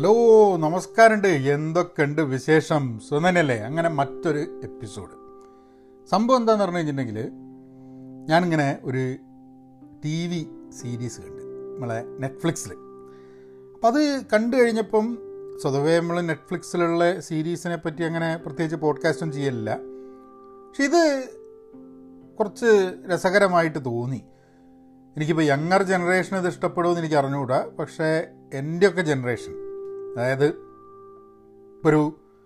Hello നമസ്കാരമുണ്ട് എന്തൊക്കെയുണ്ട് വിശേഷം സുനനല്ലേ അങ്ങനെ മറ്റൊരു എപ്പിസോഡ് സംഭവം എന്താണെന്ന് പറഞ്ഞു കഴിഞ്ഞിട്ടുണ്ടെങ്കിൽ ഞാനിങ്ങനെ ഒരു ടി വി സീരീസ് കണ്ട് നമ്മളെ നെറ്റ്ഫ്ലിക്സിൽ അപ്പം അത് കണ്ടു കഴിഞ്ഞപ്പം സ്വതവേ നമ്മൾ നെറ്റ്ഫ്ലിക്സിലുള്ള സീരീസിനെ പറ്റി അങ്ങനെ പ്രത്യേകിച്ച് പോഡ്കാസ്റ്റൊന്നും ചെയ്യലില്ല പക്ഷെ ഇത് കുറച്ച് രസകരമായിട്ട് തോന്നി എനിക്കിപ്പോൾ യങ്ങർ ജനറേഷൻ ഇത് ഇഷ്ടപ്പെടുമെന്ന് എനിക്ക് അറിഞ്ഞുകൂടാ പക്ഷേ എൻ്റെയൊക്കെ ജനറേഷൻ അതായത് ഒരു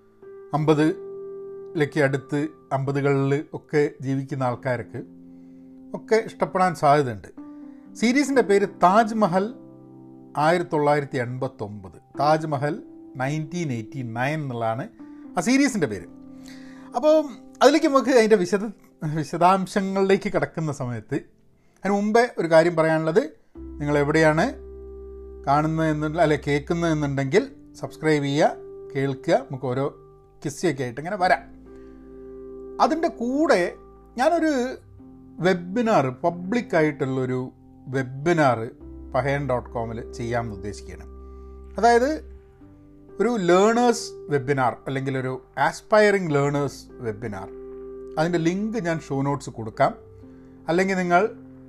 അമ്പതിലേക്ക് അടുത്ത് അമ്പതുകളിൽ ഒക്കെ ജീവിക്കുന്ന ആൾക്കാർക്ക് ഒക്കെ ഇഷ്ടപ്പെടാൻ സാധ്യതയുണ്ട് സീരീസിൻ്റെ പേര് താജ്മഹൽ ആയിരത്തി തൊള്ളായിരത്തി എൺപത്തൊമ്പത് താജ്മഹൽ നയൻറ്റീൻ എയ്റ്റി നയൻ എന്നുള്ളതാണ് ആ സീരീസിൻ്റെ പേര് അപ്പോൾ അതിലേക്ക് നമുക്ക് അതിൻ്റെ വിശദ വിശദാംശങ്ങളിലേക്ക് കിടക്കുന്ന സമയത്ത് അതിന് മുമ്പേ ഒരു കാര്യം പറയാനുള്ളത് നിങ്ങൾ എവിടെയാണ് കാണുന്നത് എന്നുള്ള അല്ലെ കേൾക്കുന്നത് എന്നുണ്ടെങ്കിൽ സബ്സ്ക്രൈബ് ചെയ്യുക കേൾക്കുക നമുക്ക് ഓരോ കിസ്സൊക്കെ ആയിട്ട് ഇങ്ങനെ വരാം അതിൻ്റെ കൂടെ ഞാനൊരു വെബിനാർ പബ്ലിക്കായിട്ടുള്ളൊരു വെബിനാർ പഹയൻ ഡോട്ട് കോമിൽ ചെയ്യാമെന്ന് ഉദ്ദേശിക്കുകയാണ് അതായത് ഒരു ലേണേഴ്സ് വെബിനാർ അല്ലെങ്കിൽ ഒരു ആസ്പയറിംഗ് ലേണേഴ്സ് വെബിനാർ അതിൻ്റെ ലിങ്ക് ഞാൻ ഷോ നോട്ട്സ് കൊടുക്കാം അല്ലെങ്കിൽ നിങ്ങൾ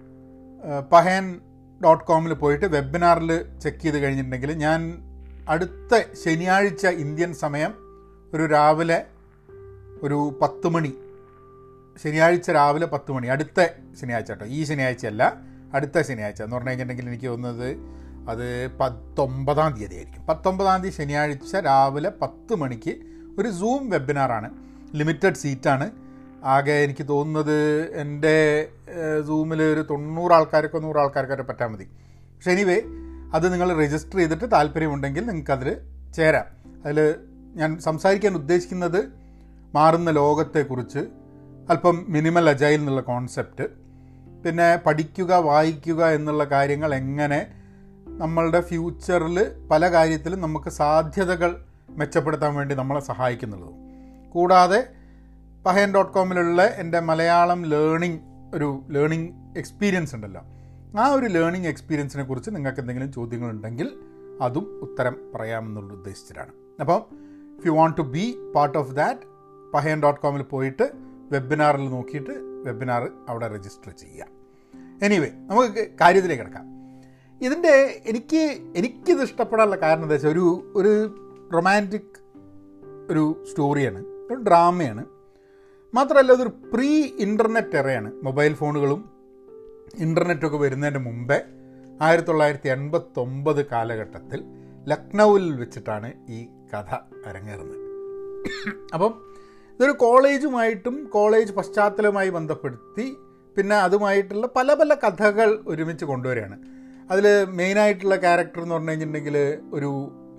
പഹയൻ ഡോട്ട് കോമിൽ പോയിട്ട് വെബിനാറിൽ ചെക്ക് ചെയ്ത് കഴിഞ്ഞിട്ടുണ്ടെങ്കിൽ ഞാൻ അടുത്ത ശനിയാഴ്ച ഇന്ത്യൻ സമയം ഒരു രാവിലെ ഒരു പത്ത് മണി ശനിയാഴ്ച രാവിലെ പത്ത് മണി അടുത്ത ശനിയാഴ്ച കേട്ടോ ഈ ശനിയാഴ്ച അല്ല അടുത്ത ശനിയാഴ്ച എന്ന് പറഞ്ഞു കഴിഞ്ഞിട്ടുണ്ടെങ്കിൽ എനിക്ക് തോന്നുന്നത് അത് പത്തൊമ്പതാം തീയതി ആയിരിക്കും പത്തൊമ്പതാം തീയതി ശനിയാഴ്ച രാവിലെ പത്ത് മണിക്ക് ഒരു സൂം വെബിനാറാണ് ലിമിറ്റഡ് സീറ്റാണ് ആകെ എനിക്ക് തോന്നുന്നത് എൻ്റെ സൂമിൽ ഒരു തൊണ്ണൂറ് ആൾക്കാർക്കോ നൂറ് ആൾക്കാർക്കോ പറ്റാൻ മതി പക്ഷേ എനിവേ അത് നിങ്ങൾ രജിസ്റ്റർ ചെയ്തിട്ട് താല്പര്യമുണ്ടെങ്കിൽ നിങ്ങൾക്കതിൽ ചേരാം അതിൽ ഞാൻ സംസാരിക്കാൻ ഉദ്ദേശിക്കുന്നത് മാറുന്ന ലോകത്തെക്കുറിച്ച് അല്പം മിനിമൽ അജൈൽ എന്നുള്ള കോൺസെപ്റ്റ് പിന്നെ പഠിക്കുക വായിക്കുക എന്നുള്ള കാര്യങ്ങൾ എങ്ങനെ നമ്മളുടെ ഫ്യൂച്ചറിൽ പല കാര്യത്തിലും നമുക്ക് സാധ്യതകൾ മെച്ചപ്പെടുത്താൻ വേണ്ടി നമ്മളെ സഹായിക്കുന്നുള്ളതും കൂടാതെ പഹയൻ ഡോട്ട് കോമിലുള്ള എൻ്റെ മലയാളം ലേണിംഗ് ഒരു ലേണിംഗ് എക്സ്പീരിയൻസ് ഉണ്ടല്ലോ ആ ഒരു ലേണിംഗ് എക്സ്പീരിയൻസിനെ കുറിച്ച് നിങ്ങൾക്ക് എന്തെങ്കിലും ചോദ്യങ്ങളുണ്ടെങ്കിൽ അതും ഉത്തരം പറയാമെന്നുള്ള ഉദ്ദേശിച്ചിട്ടാണ് അപ്പം if you want to be part of that Pahayan dot കോമിൽ പോയിട്ട് വെബിനാറിൽ നോക്കിയിട്ട് വെബിനാർ അവിടെ രജിസ്റ്റർ ചെയ്യാം എനിവേ നമുക്ക് കാര്യത്തിലേക്ക് കിടക്കാം ഇതിൻ്റെ എനിക്ക് എനിക്കിത് ഇഷ്ടപ്പെടാനുള്ള കാരണം എന്താ വെച്ചാൽ ഒരു ഒരു റൊമാൻറ്റിക് ഒരു സ്റ്റോറിയാണ് ഒരു ഡ്രാമയാണ് മാത്രമല്ല ഇതൊരു പ്രീ ഇൻ്റർനെറ്റ് എറയാണ് മൊബൈൽ ഫോണുകളും ഇൻ്റർനെറ്റൊക്കെ വരുന്നതിന് മുമ്പേ ആയിരത്തി തൊള്ളായിരത്തി എൺപത്തൊമ്പത് കാലഘട്ടത്തിൽ ലക്നൗവിൽ വെച്ചിട്ടാണ് ഈ കഥ അരങ്ങേറുന്നത് അപ്പം ഇതൊരു കോളേജുമായിട്ടും കോളേജ് പശ്ചാത്തലവുമായി ബന്ധപ്പെടുത്തി പിന്നെ അതുമായിട്ടുള്ള പല പല കഥകൾ ഒരുമിച്ച് കൊണ്ടുവരികയാണ് അതിൽ മെയിനായിട്ടുള്ള ക്യാരക്ടർ എന്ന് പറഞ്ഞു കഴിഞ്ഞിട്ടുണ്ടെങ്കിൽ ഒരു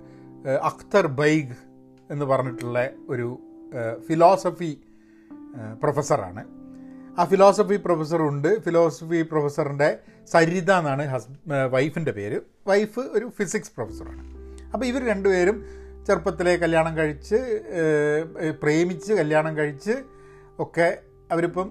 അഖ്തർ ബൈഗ് എന്ന് പറഞ്ഞിട്ടുള്ള ഒരു ഫിലോസഫി പ്രൊഫസറാണ് ആ ഫിലോസഫി പ്രൊഫസറുണ്ട് ഫിലോസഫി പ്രൊഫസറിൻ്റെ സരിത എന്നാണ് ഹസ് വൈഫിൻ്റെ പേര് വൈഫ് ഒരു ഫിസിക്സ് പ്രൊഫസറാണ് അപ്പോൾ ഇവർ രണ്ടുപേരും ചെറുപ്പത്തിലെ കല്യാണം കഴിച്ച് പ്രേമിച്ച് കല്യാണം കഴിച്ച് ഒക്കെ അവരിപ്പം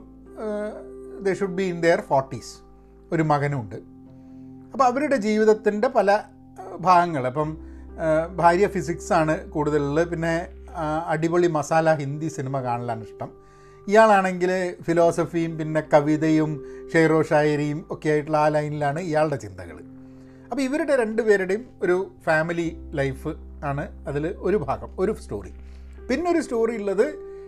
they should be in their forties ഒരു മകനുണ്ട് അപ്പോൾ അവരുടെ ജീവിതത്തിൻ്റെ പല ഭാഗങ്ങൾ അപ്പം ഭാര്യ ഫിസിക്സാണ് കൂടുതലുള്ളത് പിന്നെ അടിപൊളി മസാല ഹിന്ദി സിനിമ കാണലാണ് ഇഷ്ടം ഇയാളാണെങ്കിൽ ഫിലോസഫിയും പിന്നെ കവിതയും ഷെയ്റോ ഷായരിയും ഒക്കെ ആയിട്ടുള്ള ആ ലൈനിലാണ് ഇയാളുടെ ചിന്തകൾ അപ്പോൾ ഇവരുടെ രണ്ടുപേരുടെയും ഒരു ഫാമിലി ലൈഫ് ആണ് അതിൽ ഒരു ഭാഗം ഒരു സ്റ്റോറി പിന്നെ ഒരു സ്റ്റോറി ഉള്ളത്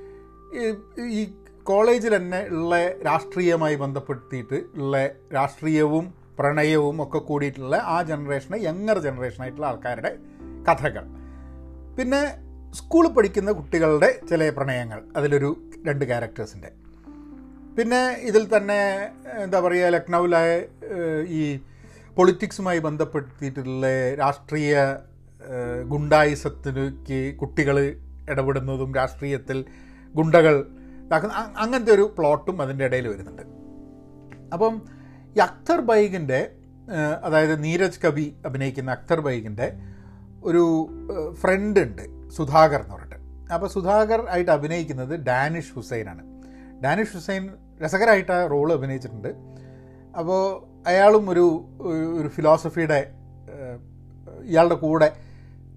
ഈ കോളേജിൽ തന്നെ ഉള്ള രാഷ്ട്രീയമായി ബന്ധപ്പെടുത്തിയിട്ട് ഉള്ള രാഷ്ട്രീയവും പ്രണയവും ഒക്കെ കൂടിയിട്ടുള്ള ആ ജനറേഷനെ യങ്ങർ ജനറേഷനായിട്ടുള്ള ആൾക്കാരുടെ കഥകൾ പിന്നെ സ്കൂളിൽ പഠിക്കുന്ന കുട്ടികളുടെ ചില പ്രണയങ്ങൾ അതിലൊരു രണ്ട് ക്യാരക്ടേഴ്സിൻ്റെ പിന്നെ ഇതിൽ തന്നെ എന്താ പറയുക ലക്നൗവിലെ ഈ പൊളിറ്റിക്സുമായി ബന്ധപ്പെടുത്തിയിട്ടുള്ള രാഷ്ട്രീയ ഗുണ്ടായിസത്തിലേക്ക് കുട്ടികൾ ഇടപെടുന്നതും രാഷ്ട്രീയത്തിൽ ഗുണ്ടകൾ ഇതാക്കുന്ന അങ്ങനത്തെ ഒരു പ്ലോട്ടും അതിൻ്റെ ഇടയിൽ വരുന്നുണ്ട് അപ്പം ഈ അക്തർ ബൈഗിൻ്റെ അതായത് നീരജ് കബി അഭിനയിക്കുന്ന അക്തർ ബൈഗിൻ്റെ ഒരു ഫ്രണ്ട് ഉണ്ട് സുധാകർ എന്ന് പറഞ്ഞിട്ട് അപ്പോൾ സുധാകർ ആയിട്ട് അഭിനയിക്കുന്നത് ഡാനിഷ് ഹുസൈനാണ് ഡാനിഷ് ഹുസൈൻ രസകരമായിട്ട് ആ റോൾ അഭിനയിച്ചിട്ടുണ്ട് അപ്പോൾ അയാളും ഒരു ഒരു ഫിലോസഫിയുടെ ഇയാളുടെ കൂടെ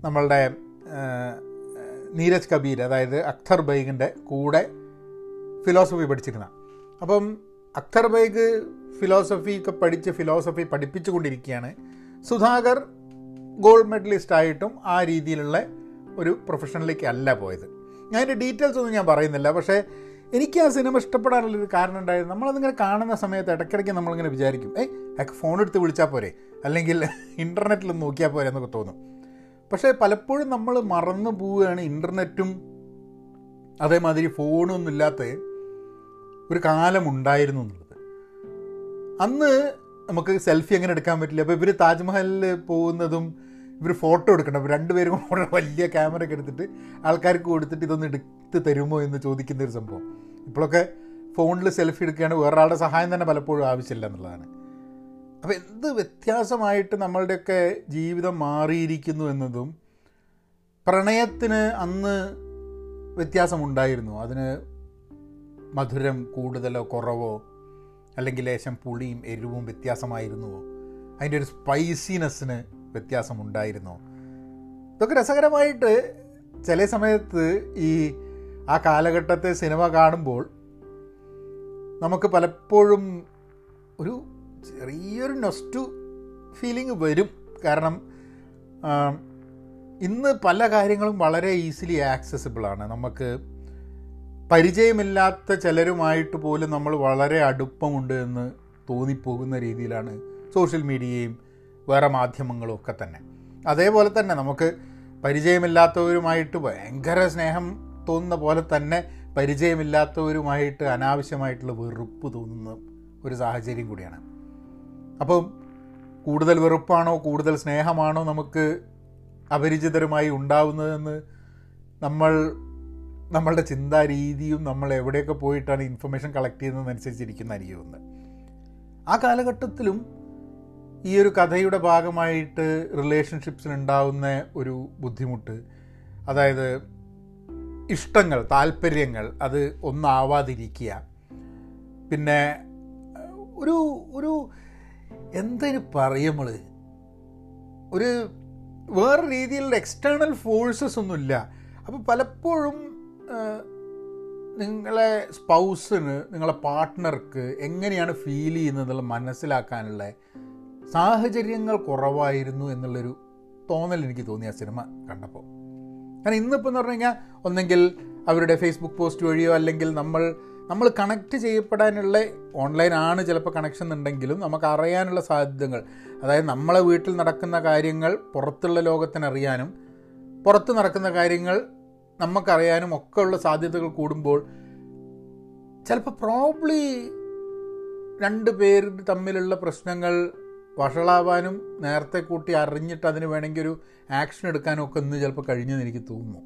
നമ്മളുടെ ആ, നീരജ് കബീർ അതായത് അക്തർ ബൈഗിൻ്റെ കൂടെ ഫിലോസഫി പഠിച്ചിരുന്ന അപ്പം അക്തർ ബൈഗ് ഫിലോസഫി ഒക്കെ പഠിച്ച് ഫിലോസഫി പഠിപ്പിച്ചുകൊണ്ടിരിക്കുകയാണ് സുധാകർ ഗോൾഡ് മെഡലിസ്റ്റ് ആയിട്ടും ആ രീതിയിലുള്ള ഒരു പ്രൊഫഷനിലേക്ക് അല്ല പോയത് ഞാൻ അതിൻ്റെ ഡീറ്റെയിൽസ് ഒന്നും ഞാൻ പറയുന്നില്ല പക്ഷേ എനിക്ക് ആ സിനിമ ഇഷ്ടപ്പെടാനുള്ളൊരു കാരണം ഉണ്ടായത് നമ്മളതിങ്ങനെ കാണുന്ന സമയത്ത് ഇടയ്ക്കിടയ്ക്ക് നമ്മളിങ്ങനെ വിചാരിക്കും ഏയ് അയാൾക്ക് ഫോൺ എടുത്ത് വിളിച്ചാൽ പോരെ അല്ലെങ്കിൽ ഇൻ്റർനെറ്റിൽ നോക്കിയാൽ പോരെ എന്നൊക്കെ തോന്നും പക്ഷേ പലപ്പോഴും നമ്മൾ മറന്നു പോവുകയാണ് ഇൻ്റർനെറ്റും അതേമാതിരി ഫോണൊന്നും ഇല്ലാത്ത ഒരു കാലമുണ്ടായിരുന്നു എന്നുള്ളത് അന്ന് നമുക്ക് സെൽഫി എങ്ങനെ എടുക്കാൻ പറ്റില്ല അപ്പോൾ ഇവർ താജ്മഹലിൽ പോകുന്നതും ഇവർ ഫോട്ടോ എടുക്കണം അപ്പോൾ രണ്ടുപേരും കൂടെ വലിയ ക്യാമറ ഒക്കെ എടുത്തിട്ട് ആൾക്കാർക്ക് കൊടുത്തിട്ട് ഇതൊന്ന് എടുത്ത് തരുമോ എന്ന് ചോദിക്കുന്ന ഒരു സംഭവം ഇപ്പോഴൊക്കെ ഫോണിൽ സെൽഫി എടുക്കുകയാണ് വേറൊരാളുടെ സഹായം തന്നെ പലപ്പോഴും ആവശ്യമില്ല എന്നുള്ളതാണ് അപ്പോൾ എന്ത് വ്യത്യാസമായിട്ട് നമ്മളുടെയൊക്കെ ജീവിതം മാറിയിരിക്കുന്നു എന്നതും പ്രണയത്തിന് അന്ന് വ്യത്യാസമുണ്ടായിരുന്നു അതിന് മധുരം കൂടുതലോ കുറവോ അല്ലെങ്കിൽ ലേശം പുളിയും എരിവും വ്യത്യാസമായിരുന്നുവോ അതിൻ്റെ ഒരു സ്പൈസിനെസ്സിന് വ്യത്യാസമുണ്ടായിരുന്നോ ഇതൊക്കെ രസകരമായിട്ട് ചില സമയത്ത് ഈ ആ കാലഘട്ടത്തെ സിനിമ കാണുമ്പോൾ നമുക്ക് പലപ്പോഴും ഒരു ചെറിയൊരു നൊസ്റ്റു ഫീലിംഗ് വരും കാരണം ആ, ഇന്ന് പല കാര്യങ്ങളും വളരെ ഈസിലി ആക്സസിബിളാണ് നമുക്ക് പരിചയമില്ലാത്ത ചിലരുമായിട്ട് പോലും നമ്മൾ വളരെ അടുപ്പമുണ്ട് എന്ന് തോന്നിപ്പോകുന്ന രീതിയിലാണ് സോഷ്യൽ മീഡിയയും വേറെ മാധ്യമങ്ങളും ഒക്കെ തന്നെ അതേപോലെ തന്നെ നമുക്ക് പരിചയമില്ലാത്തവരുമായിട്ട് ഭയങ്കര സ്നേഹം തോന്നുന്ന പോലെ തന്നെ പരിചയമില്ലാത്തവരുമായിട്ട് അനാവശ്യമായിട്ടുള്ള വെറുപ്പ് തോന്നുന്ന ഒരു സാഹചര്യം കൂടിയാണ് അപ്പം കൂടുതൽ വെറുപ്പാണോ കൂടുതൽ സ്നേഹമാണോ നമുക്ക് അപരിചിതരുമായി ഉണ്ടാവുന്നതെന്ന് നമ്മൾ നമ്മളുടെ ചിന്താരീതിയും നമ്മൾ എവിടെയൊക്കെ പോയിട്ടാണ് ഇൻഫർമേഷൻ കളക്ട് ചെയ്യുന്നതനുസരിച്ചിരിക്കുന്ന അറിയുമെന്ന് ആ കാലഘട്ടത്തിലും ഈ ഒരു കഥയുടെ ഭാഗമായിട്ട് റിലേഷൻഷിപ്സിനുണ്ടാവുന്ന ഒരു ബുദ്ധിമുട്ട് അതായത് ഇഷ്ടങ്ങൾ താല്പര്യങ്ങൾ അത് ഒന്നാവാതിരിക്കുക പിന്നെ ഒരു ഒരു എന്തിനു പറയും നമ്മൾ ഒരു വേറെ രീതിയിലുള്ള എക്സ്റ്റേണൽ ഫോഴ്സസ് ഒന്നുമില്ല അപ്പോൾ പലപ്പോഴും ആ, നിങ്ങളെ സ്പൗസിന് നിങ്ങളെ പാർട്ട്ണർക്ക് എങ്ങനെയാണ് ഫീൽ ചെയ്യുന്നതെന്നുള്ള മനസ്സിലാക്കാനുള്ള സാഹചര്യങ്ങൾ കുറവായിരുന്നു എന്നുള്ളൊരു തോന്നൽ എനിക്ക് തോന്നി ആ സിനിമ കണ്ടപ്പോൾ കാരണം ഇന്നിപ്പോൾ എന്ന് പറഞ്ഞു കഴിഞ്ഞാൽ ഒന്നെങ്കിൽ അവരുടെ ഫേസ്ബുക്ക് പോസ്റ്റ് വഴിയോ അല്ലെങ്കിൽ നമ്മൾ നമ്മൾ കണക്ട് ചെയ്യപ്പെടാനുള്ള ഓൺലൈൻ ആണ് ചിലപ്പോൾ കണക്ഷൻ ഉണ്ടെങ്കിലും നമുക്ക് അറിയാനുള്ള സാധ്യതകൾ അതായത് നമ്മളെ വീട്ടിൽ നടക്കുന്ന കാര്യങ്ങൾ പുറത്തുള്ള ലോകത്തിന് അറിയാനും പുറത്ത് നടക്കുന്ന കാര്യങ്ങൾ നമുക്കറിയാനും ഒക്കെ ഉള്ള സാധ്യതകൾ കൂടുമ്പോൾ ചിലപ്പോൾ പ്രോബ്ലി രണ്ട് പേര് തമ്മിലുള്ള പ്രശ്നങ്ങൾ വഷളാവാനും നേരത്തെ കൂട്ടി അറിഞ്ഞിട്ട് അതിന് വേണമെങ്കിൽ ഒരു ആക്ഷൻ എടുക്കാനും ഒക്കെ ഇന്ന് ചിലപ്പോൾ കഴിഞ്ഞെന്ന് എനിക്ക് തോന്നുന്നു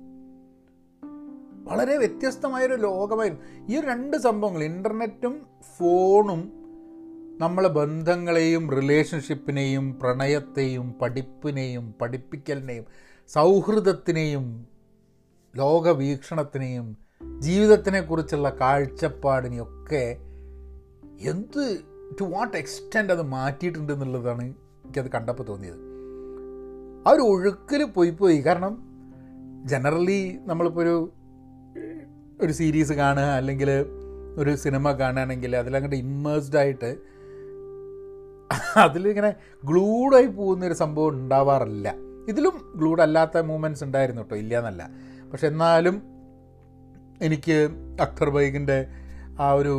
വളരെ വ്യത്യസ്തമായൊരു ലോകമായിരുന്നു ഈ ഒരു രണ്ട് സംഭവങ്ങൾ ഇൻ്റർനെറ്റും ഫോണും നമ്മളെ ബന്ധങ്ങളെയും റിലേഷൻഷിപ്പിനെയും പ്രണയത്തെയും പഠിപ്പിനെയും പഠിപ്പിക്കലിനെയും സൗഹൃദത്തിനെയും ലോകവീക്ഷണത്തിനെയും ജീവിതത്തിനെക്കുറിച്ചുള്ള കാഴ്ചപ്പാടിനെയൊക്കെ എന്ത് ടു വാട്ട് എക്സ്റ്റെൻഡ് അത് മാറ്റിയിട്ടുണ്ട് എന്നുള്ളതാണ് എനിക്കത് കണ്ടപ്പോൾ തോന്നിയത് ആ ഒരു ഒഴുക്കിൽ പോയി പോയി കാരണം ജനറലി നമ്മളിപ്പോൾ ഒരു ഒരു സീരീസ് കാണുക അല്ലെങ്കിൽ ഒരു സിനിമ കാണുകയാണെങ്കിൽ അതിലങ്ങോട്ട് ഇമ്മേഴ്സ്ഡ് ആയിട്ട് അതിലിങ്ങനെ ഗ്ലൂഡായി പോകുന്ന ഒരു സംഭവം ഉണ്ടാവാറില്ല ഇതിലും ഗ്ലൂഡ് അല്ലാത്ത മൂമെൻറ്റ്സ് ഉണ്ടായിരുന്നു കേട്ടോ ഇല്ല എന്നല്ല പക്ഷെ എന്നാലും എനിക്ക് അക്തർ ബൈഗിൻ്റെ ആ ഒരു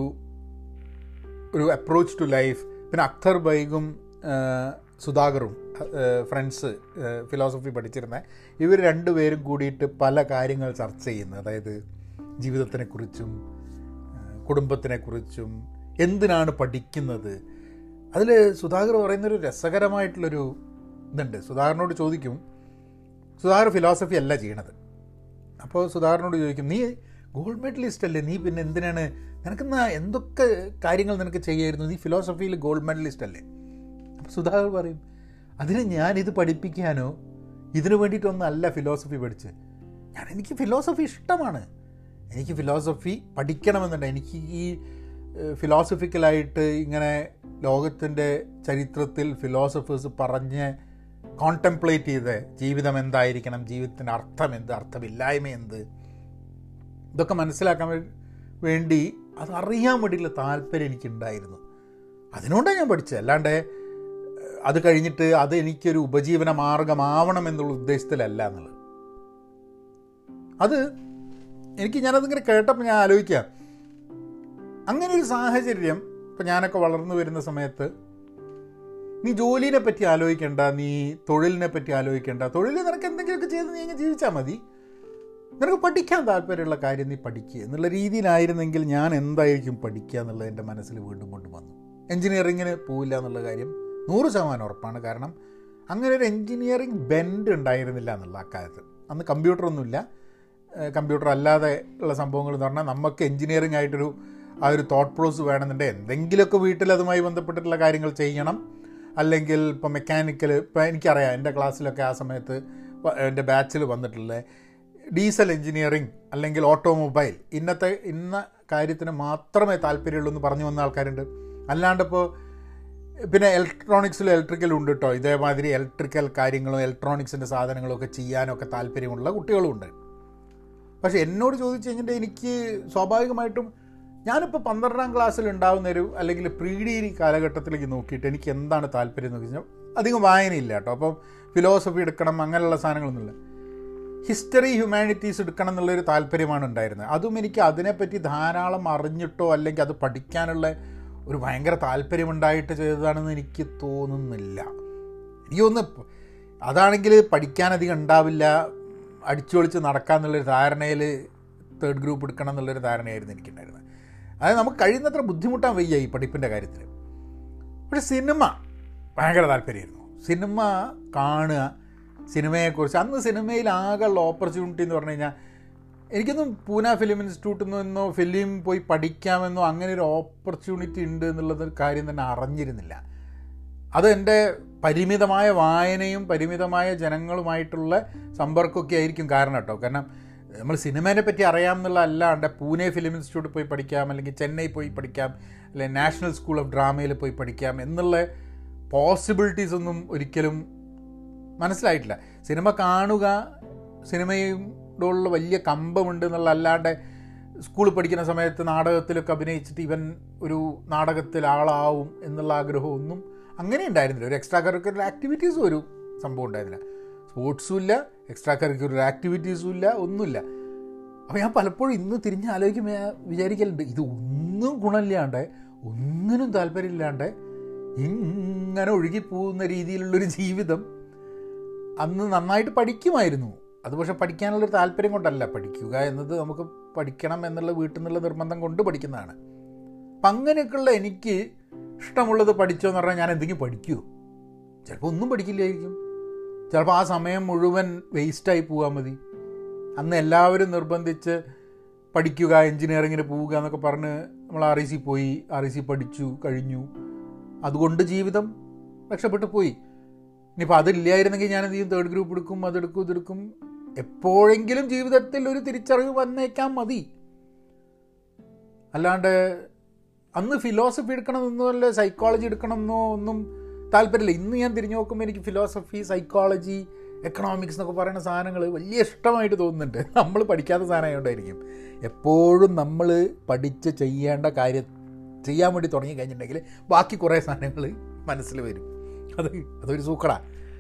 ഒരു അപ്രോച്ച് ടു ലൈഫ് പിന്നെ അക്തർ ബൈഗും ആ, സുധാകറും ഫ്രണ്ട്സ് ഫിലോസഫി പഠിച്ചിരുന്ന ഇവർ രണ്ടുപേരും കൂടിയിട്ട് പല കാര്യങ്ങൾ ചർച്ച ചെയ്യുന്നു അതായത് ജീവിതത്തിനെക്കുറിച്ചും ആ, കുടുംബത്തിനെക്കുറിച്ചും എന്തിനാണ് പഠിക്കുന്നത് അതിൽ സുധാകർ പറയുന്നൊരു രസകരമായിട്ടുള്ളൊരു ഇതുണ്ട് സുധാകരനോട് ചോദിക്കും സുധാകർ ഫിലോസഫി അല്ല ചെയ്യണത് അപ്പോൾ സുധാകരനോട് ചോദിക്കും നീ ഗോൾഡ് മെഡലിസ്റ്റ് അല്ലേ നീ പിന്നെ എന്തിനാണ് നിനക്കെന്നാ എന്തൊക്കെ കാര്യങ്ങൾ നിനക്ക് ചെയ്യായിരുന്നു നീ ഫിലോസഫിയിൽ ഗോൾഡ് മെഡലിസ്റ്റ് അല്ലേ അപ്പോൾ സുധാകർ പറയും അതിന് ഞാനിത് പഠിപ്പിക്കാനോ ഇതിനു വേണ്ടിയിട്ടൊന്നും അല്ല ഫിലോസഫി പഠിച്ച് ഞാൻ എനിക്ക് ഫിലോസഫി ഇഷ്ടമാണ് എനിക്ക് ഫിലോസഫി പഠിക്കണമെന്നുണ്ട് എനിക്ക് ഈ ഫിലോസഫിക്കലായിട്ട് ഇങ്ങനെ ലോകത്തിൻ്റെ ചരിത്രത്തിൽ ഫിലോസഫേഴ്സ് പറഞ്ഞ കോണ്ടംപ്ലേറ്റ് ചെയ്ത് ജീവിതം എന്തായിരിക്കണം ജീവിതത്തിൻ്റെ അർത്ഥം എന്ത് അർത്ഥമില്ലായ്മ എന്ത് ഇതൊക്കെ മനസ്സിലാക്കാൻ വേ- വേണ്ടി അത് അറിയാൻ വേണ്ടിയിട്ടുള്ള താല്പര്യം എനിക്കുണ്ടായിരുന്നു അതിനുകൊണ്ടാണ് ഞാൻ പഠിച്ചത് അല്ലാണ്ട് ഏഹ്, അത് കഴിഞ്ഞിട്ട് അത് എനിക്കൊരു ഉപജീവന മാർഗമാവണം എന്നുള്ള ഉദ്ദേശത്തിലല്ല എന്നുള്ളത് അത് എനിക്ക് ഞാനതിങ്ങനെ കേട്ടപ്പോൾ ഞാൻ ആലോചിക്കാം അങ്ങനെ ഒരു സാഹചര്യം ഇപ്പം ഞാനൊക്കെ വളർന്നു വരുന്ന സമയത്ത് നീ ജോലിനെ പറ്റി ആലോചിക്കേണ്ട നീ തൊഴിലിനെ പറ്റി ആലോചിക്കേണ്ട തൊഴിൽ നിനക്ക് എന്തെങ്കിലുമൊക്കെ ചെയ്ത് നീ അങ്ങ് ജീവിച്ചാൽ മതി നിനക്ക് പഠിക്കാൻ താല്പര്യമുള്ള കാര്യം നീ പഠിക്കുക എന്നുള്ള രീതിയിലായിരുന്നെങ്കിൽ ഞാൻ എന്തായിരിക്കും പഠിക്കുക എന്നുള്ളത് എൻ്റെ മനസ്സിൽ വീണ്ടും കൊണ്ടുവന്നു എൻജിനീയറിങ്ങിന് പോവില്ല എന്നുള്ള കാര്യം നൂറ് ശതമാനം ഉറപ്പാണ് കാരണം അങ്ങനെ ഒരു എൻജിനീയറിങ് ബെൻഡ് ഉണ്ടായിരുന്നില്ല എന്നുള്ള അക്കാലത്ത് അന്ന് കമ്പ്യൂട്ടറൊന്നുമില്ല ഏഹ് കമ്പ്യൂട്ടർ അല്ലാതെ ഉള്ള സംഭവങ്ങൾ എന്ന് പറഞ്ഞാൽ നമുക്ക് എൻജിനീയറിംഗ് ആയിട്ടൊരു ആ ഒരു തോട്ട് പ്രോസ് വേണമെന്നുണ്ടെങ്കിൽ എന്തെങ്കിലുമൊക്കെ വീട്ടിൽ അതുമായി ബന്ധപ്പെട്ടിട്ടുള്ള കാര്യങ്ങൾ ചെയ്യണം അല്ലെങ്കിൽ ഇപ്പോൾ മെക്കാനിക്കൽ ഇപ്പോൾ എനിക്കറിയാം എൻ്റെ ക്ലാസ്സിലൊക്കെ ആ സമയത്ത് വ- എൻ്റെ ബാച്ചിൽ വന്നിട്ടുള്ള ഡീസൽ എൻജിനീയറിംഗ് അല്ലെങ്കിൽ ഓട്ടോമൊബൈൽ ഇന്നത്തെ ഇന്ന കാര്യത്തിന് മാത്രമേ താല്പര്യമുള്ളൂ എന്ന് പറഞ്ഞു വന്ന ആൾക്കാരുണ്ട് അല്ലാണ്ട് ഇപ്പോൾ പിന്നെ ഇലക്ട്രോണിക്സിലും ഇലക്ട്രിക്കലും ഉണ്ട് കേട്ടോ ഇതേമാതിരി ഇലക്ട്രിക്കൽ കാര്യങ്ങളും ഇലക്ട്രോണിക്സിൻ്റെ സാധനങ്ങളും ഒക്കെ ചെയ്യാനൊക്കെ താല്പര്യമുള്ള കുട്ടികളും ഉണ്ട് പക്ഷേ എന്നോട് ചോദിച്ചു കഴിഞ്ഞിട്ട് എനിക്ക് സ്വാഭാവികമായിട്ടും ഞാനിപ്പോൾ പന്ത്രണ്ടാം ക്ലാസ്സിൽ ഉണ്ടാവുന്ന ഒരു അല്ലെങ്കിൽ പ്രീ ഡിഗ്രി കാലഘട്ടത്തിലേക്ക് നോക്കിയിട്ട് എനിക്ക് എന്താണ് താല്പര്യം എന്ന് വെച്ചാൽ അധികം വായനയില്ല കേട്ടോ അപ്പം ഫിലോസഫി എടുക്കണം അങ്ങനെയുള്ള സാധനങ്ങളൊന്നുമില്ല ഹിസ്റ്ററി ഹ്യൂമാനിറ്റീസ് എടുക്കണം എന്നുള്ളൊരു താല്പര്യമാണ് ഉണ്ടായിരുന്നത് അതും എനിക്ക് അതിനെപ്പറ്റി ധാരാളം അറിഞ്ഞിട്ടോ അല്ലെങ്കിൽ അത് പഠിക്കാനുള്ള ഒരു ഭയങ്കര താല്പര്യമുണ്ടായിട്ട് ചെയ്തതാണെന്ന് എനിക്ക് തോന്നുന്നില്ല എനിക്ക് തോന്നുന്നു അതാണെങ്കിൽ പഠിക്കാനധികം ഉണ്ടാവില്ല അടിച്ചു പൊളിച്ച് നടക്കാമെന്നുള്ളൊരു ധാരണയിൽ തേർഡ് ഗ്രൂപ്പ് എടുക്കണം എന്നുള്ളൊരു ധാരണയായിരുന്നു എനിക്കുണ്ടായിരുന്നത് അതായത് നമുക്ക് കഴിയുന്നത്ര ബുദ്ധിമുട്ടാൻ വയ്യ ഈ പഠിപ്പിൻ്റെ കാര്യത്തിൽ പക്ഷെ സിനിമ ഭയങ്കര താല്പര്യമായിരുന്നു സിനിമ കാണുക സിനിമയെക്കുറിച്ച് അന്ന് സിനിമയിൽ ആകെയുള്ള ഓപ്പർച്യൂണിറ്റി എന്ന് പറഞ്ഞു കഴിഞ്ഞാൽ എനിക്കൊന്നും പൂന ഫിലിം ഇൻസ്റ്റിറ്റ്യൂട്ടിൽ നിന്നോ ഫിലിം പോയി പഠിക്കാമെന്നോ അങ്ങനെ ഒരു ഓപ്പർച്യൂണിറ്റി ഉണ്ട് എന്നുള്ളത് കാര്യം തന്നെ അറിഞ്ഞിരുന്നില്ല അത് എൻ്റെ പരിമിതമായ വായനയും പരിമിതമായ ജനങ്ങളുമായിട്ടുള്ള സമ്പർക്കമൊക്കെ ആയിരിക്കും കാരണം കേട്ടോ കാരണം നമ്മൾ സിനിമേനെ പറ്റി അറിയാമെന്നുള്ള അല്ലാണ്ട് പൂനെ ഫിലിം ഇൻസ്റ്റിറ്റ്യൂട്ടിൽ പോയി പഠിക്കാം അല്ലെങ്കിൽ ചെന്നൈ പോയി പഠിക്കാം അല്ലെങ്കിൽ നാഷണൽ സ്കൂൾ ഓഫ് ഡ്രാമയിൽ പോയി പഠിക്കാം എന്നുള്ള പോസിബിലിറ്റീസ് ഒന്നും ഒരിക്കലും മനസ്സിലായിട്ടില്ല സിനിമ കാണുക സിനിമയോടുള്ള വലിയ കമ്പമുണ്ട് എന്നുള്ള അല്ലാണ്ട് സ്കൂളിൽ പഠിക്കുന്ന സമയത്ത് നാടകത്തിലൊക്കെ അഭിനയിച്ചിട്ട് ഇവൻ ഒരു നാടകത്തിൽ ആളാവും എന്നുള്ള ആഗ്രഹമൊന്നും അങ്ങനെ ഉണ്ടായിരുന്നില്ല ഒരു എക്സ്ട്രാ കരിക്കുലർ ആക്ടിവിറ്റീസും ഒരു സംഭവം ഉണ്ടായിരുന്നില്ല സ്പോർട്സും ഇല്ല എക്സ്ട്രാ കരിക്കുലർ ആക്ടിവിറ്റീസും ഇല്ല ഒന്നുമില്ല അപ്പോൾ ഞാൻ പലപ്പോഴും ഇന്ന് തിരിഞ്ഞ് ആലോചിക്കുമ്പോൾ ഞാൻ വിചാരിക്കലുണ്ട് ഇത് ഒന്നും ഗുണമില്ലാണ്ട് ഒന്നിനും താല്പര്യമില്ലാണ്ട് ഇങ്ങനെ ഒഴുകിപ്പോകുന്ന രീതിയിലുള്ളൊരു ജീവിതം അന്ന് നന്നായിട്ട് പഠിക്കുമായിരുന്നു അത് പക്ഷെ പഠിക്കാനുള്ളൊരു താല്പര്യം കൊണ്ടല്ല പഠിക്കുക എന്നത് നമുക്ക് പഠിക്കണം എന്നുള്ള വീട്ടിൽ നിന്നുള്ള നിർബന്ധം കൊണ്ട് പഠിക്കുന്നതാണ് അപ്പം അങ്ങനെയൊക്കെയുള്ള എനിക്ക് ഇഷ്ടമുള്ളത് പഠിച്ചോ എന്ന് പറഞ്ഞാൽ ഞാൻ എന്തെങ്കിലും പഠിക്കുമോ ചിലപ്പോൾ ഒന്നും പഠിക്കില്ലായിരിക്കും ചിലപ്പോൾ ആ സമയം മുഴുവൻ വേസ്റ്റായി പോകാൻ മതി അന്ന് എല്ലാവരും നിർബന്ധിച്ച് പഠിക്കുക എൻജിനീയറിങ്ങിന് പോവുക എന്നൊക്കെ പറഞ്ഞ് നമ്മൾ ആർ ഐ സി പോയി ആർ ഐ സി പഠിച്ചു കഴിഞ്ഞു അതുകൊണ്ട് ജീവിതം രക്ഷപ്പെട്ടു പോയി ഇനിയിപ്പോൾ അതില്ലായിരുന്നെങ്കിൽ ഞാൻ എന്ത് ചെയ്യും തേർഡ് ഗ്രൂപ്പ് എടുക്കും അതെടുക്കും ഇതെടുക്കും എപ്പോഴെങ്കിലും ജീവിതത്തിൽ ഒരു തിരിച്ചറിവ് വന്നേക്കാൻ മതി അല്ലാണ്ട് അന്ന് ഫിലോസഫി എടുക്കണമെന്നോ അല്ല സൈക്കോളജി എടുക്കണമെന്നോ ഒന്നും താല്പര്യമില്ല ഇന്ന് ഞാൻ തിരിഞ്ഞു നോക്കുമ്പോൾ എനിക്ക് ഫിലോസഫി സൈക്കോളജി എക്കണോമിക്സ് എന്നൊക്കെ പറയുന്ന സാധനങ്ങൾ വലിയ ഇഷ്ടമായിട്ട് തോന്നുന്നുണ്ട് നമ്മൾ പഠിക്കാത്ത സാധനമായതുകൊണ്ടായിരിക്കും എപ്പോഴും നമ്മൾ പഠിച്ച് ചെയ്യേണ്ട കാര്യം ചെയ്യാൻ വേണ്ടി തുടങ്ങി കഴിഞ്ഞിട്ടുണ്ടെങ്കിൽ ബാക്കി കുറേ സാധനങ്ങൾ മനസ്സിൽ വരും അത് അതൊരു സൂക്കട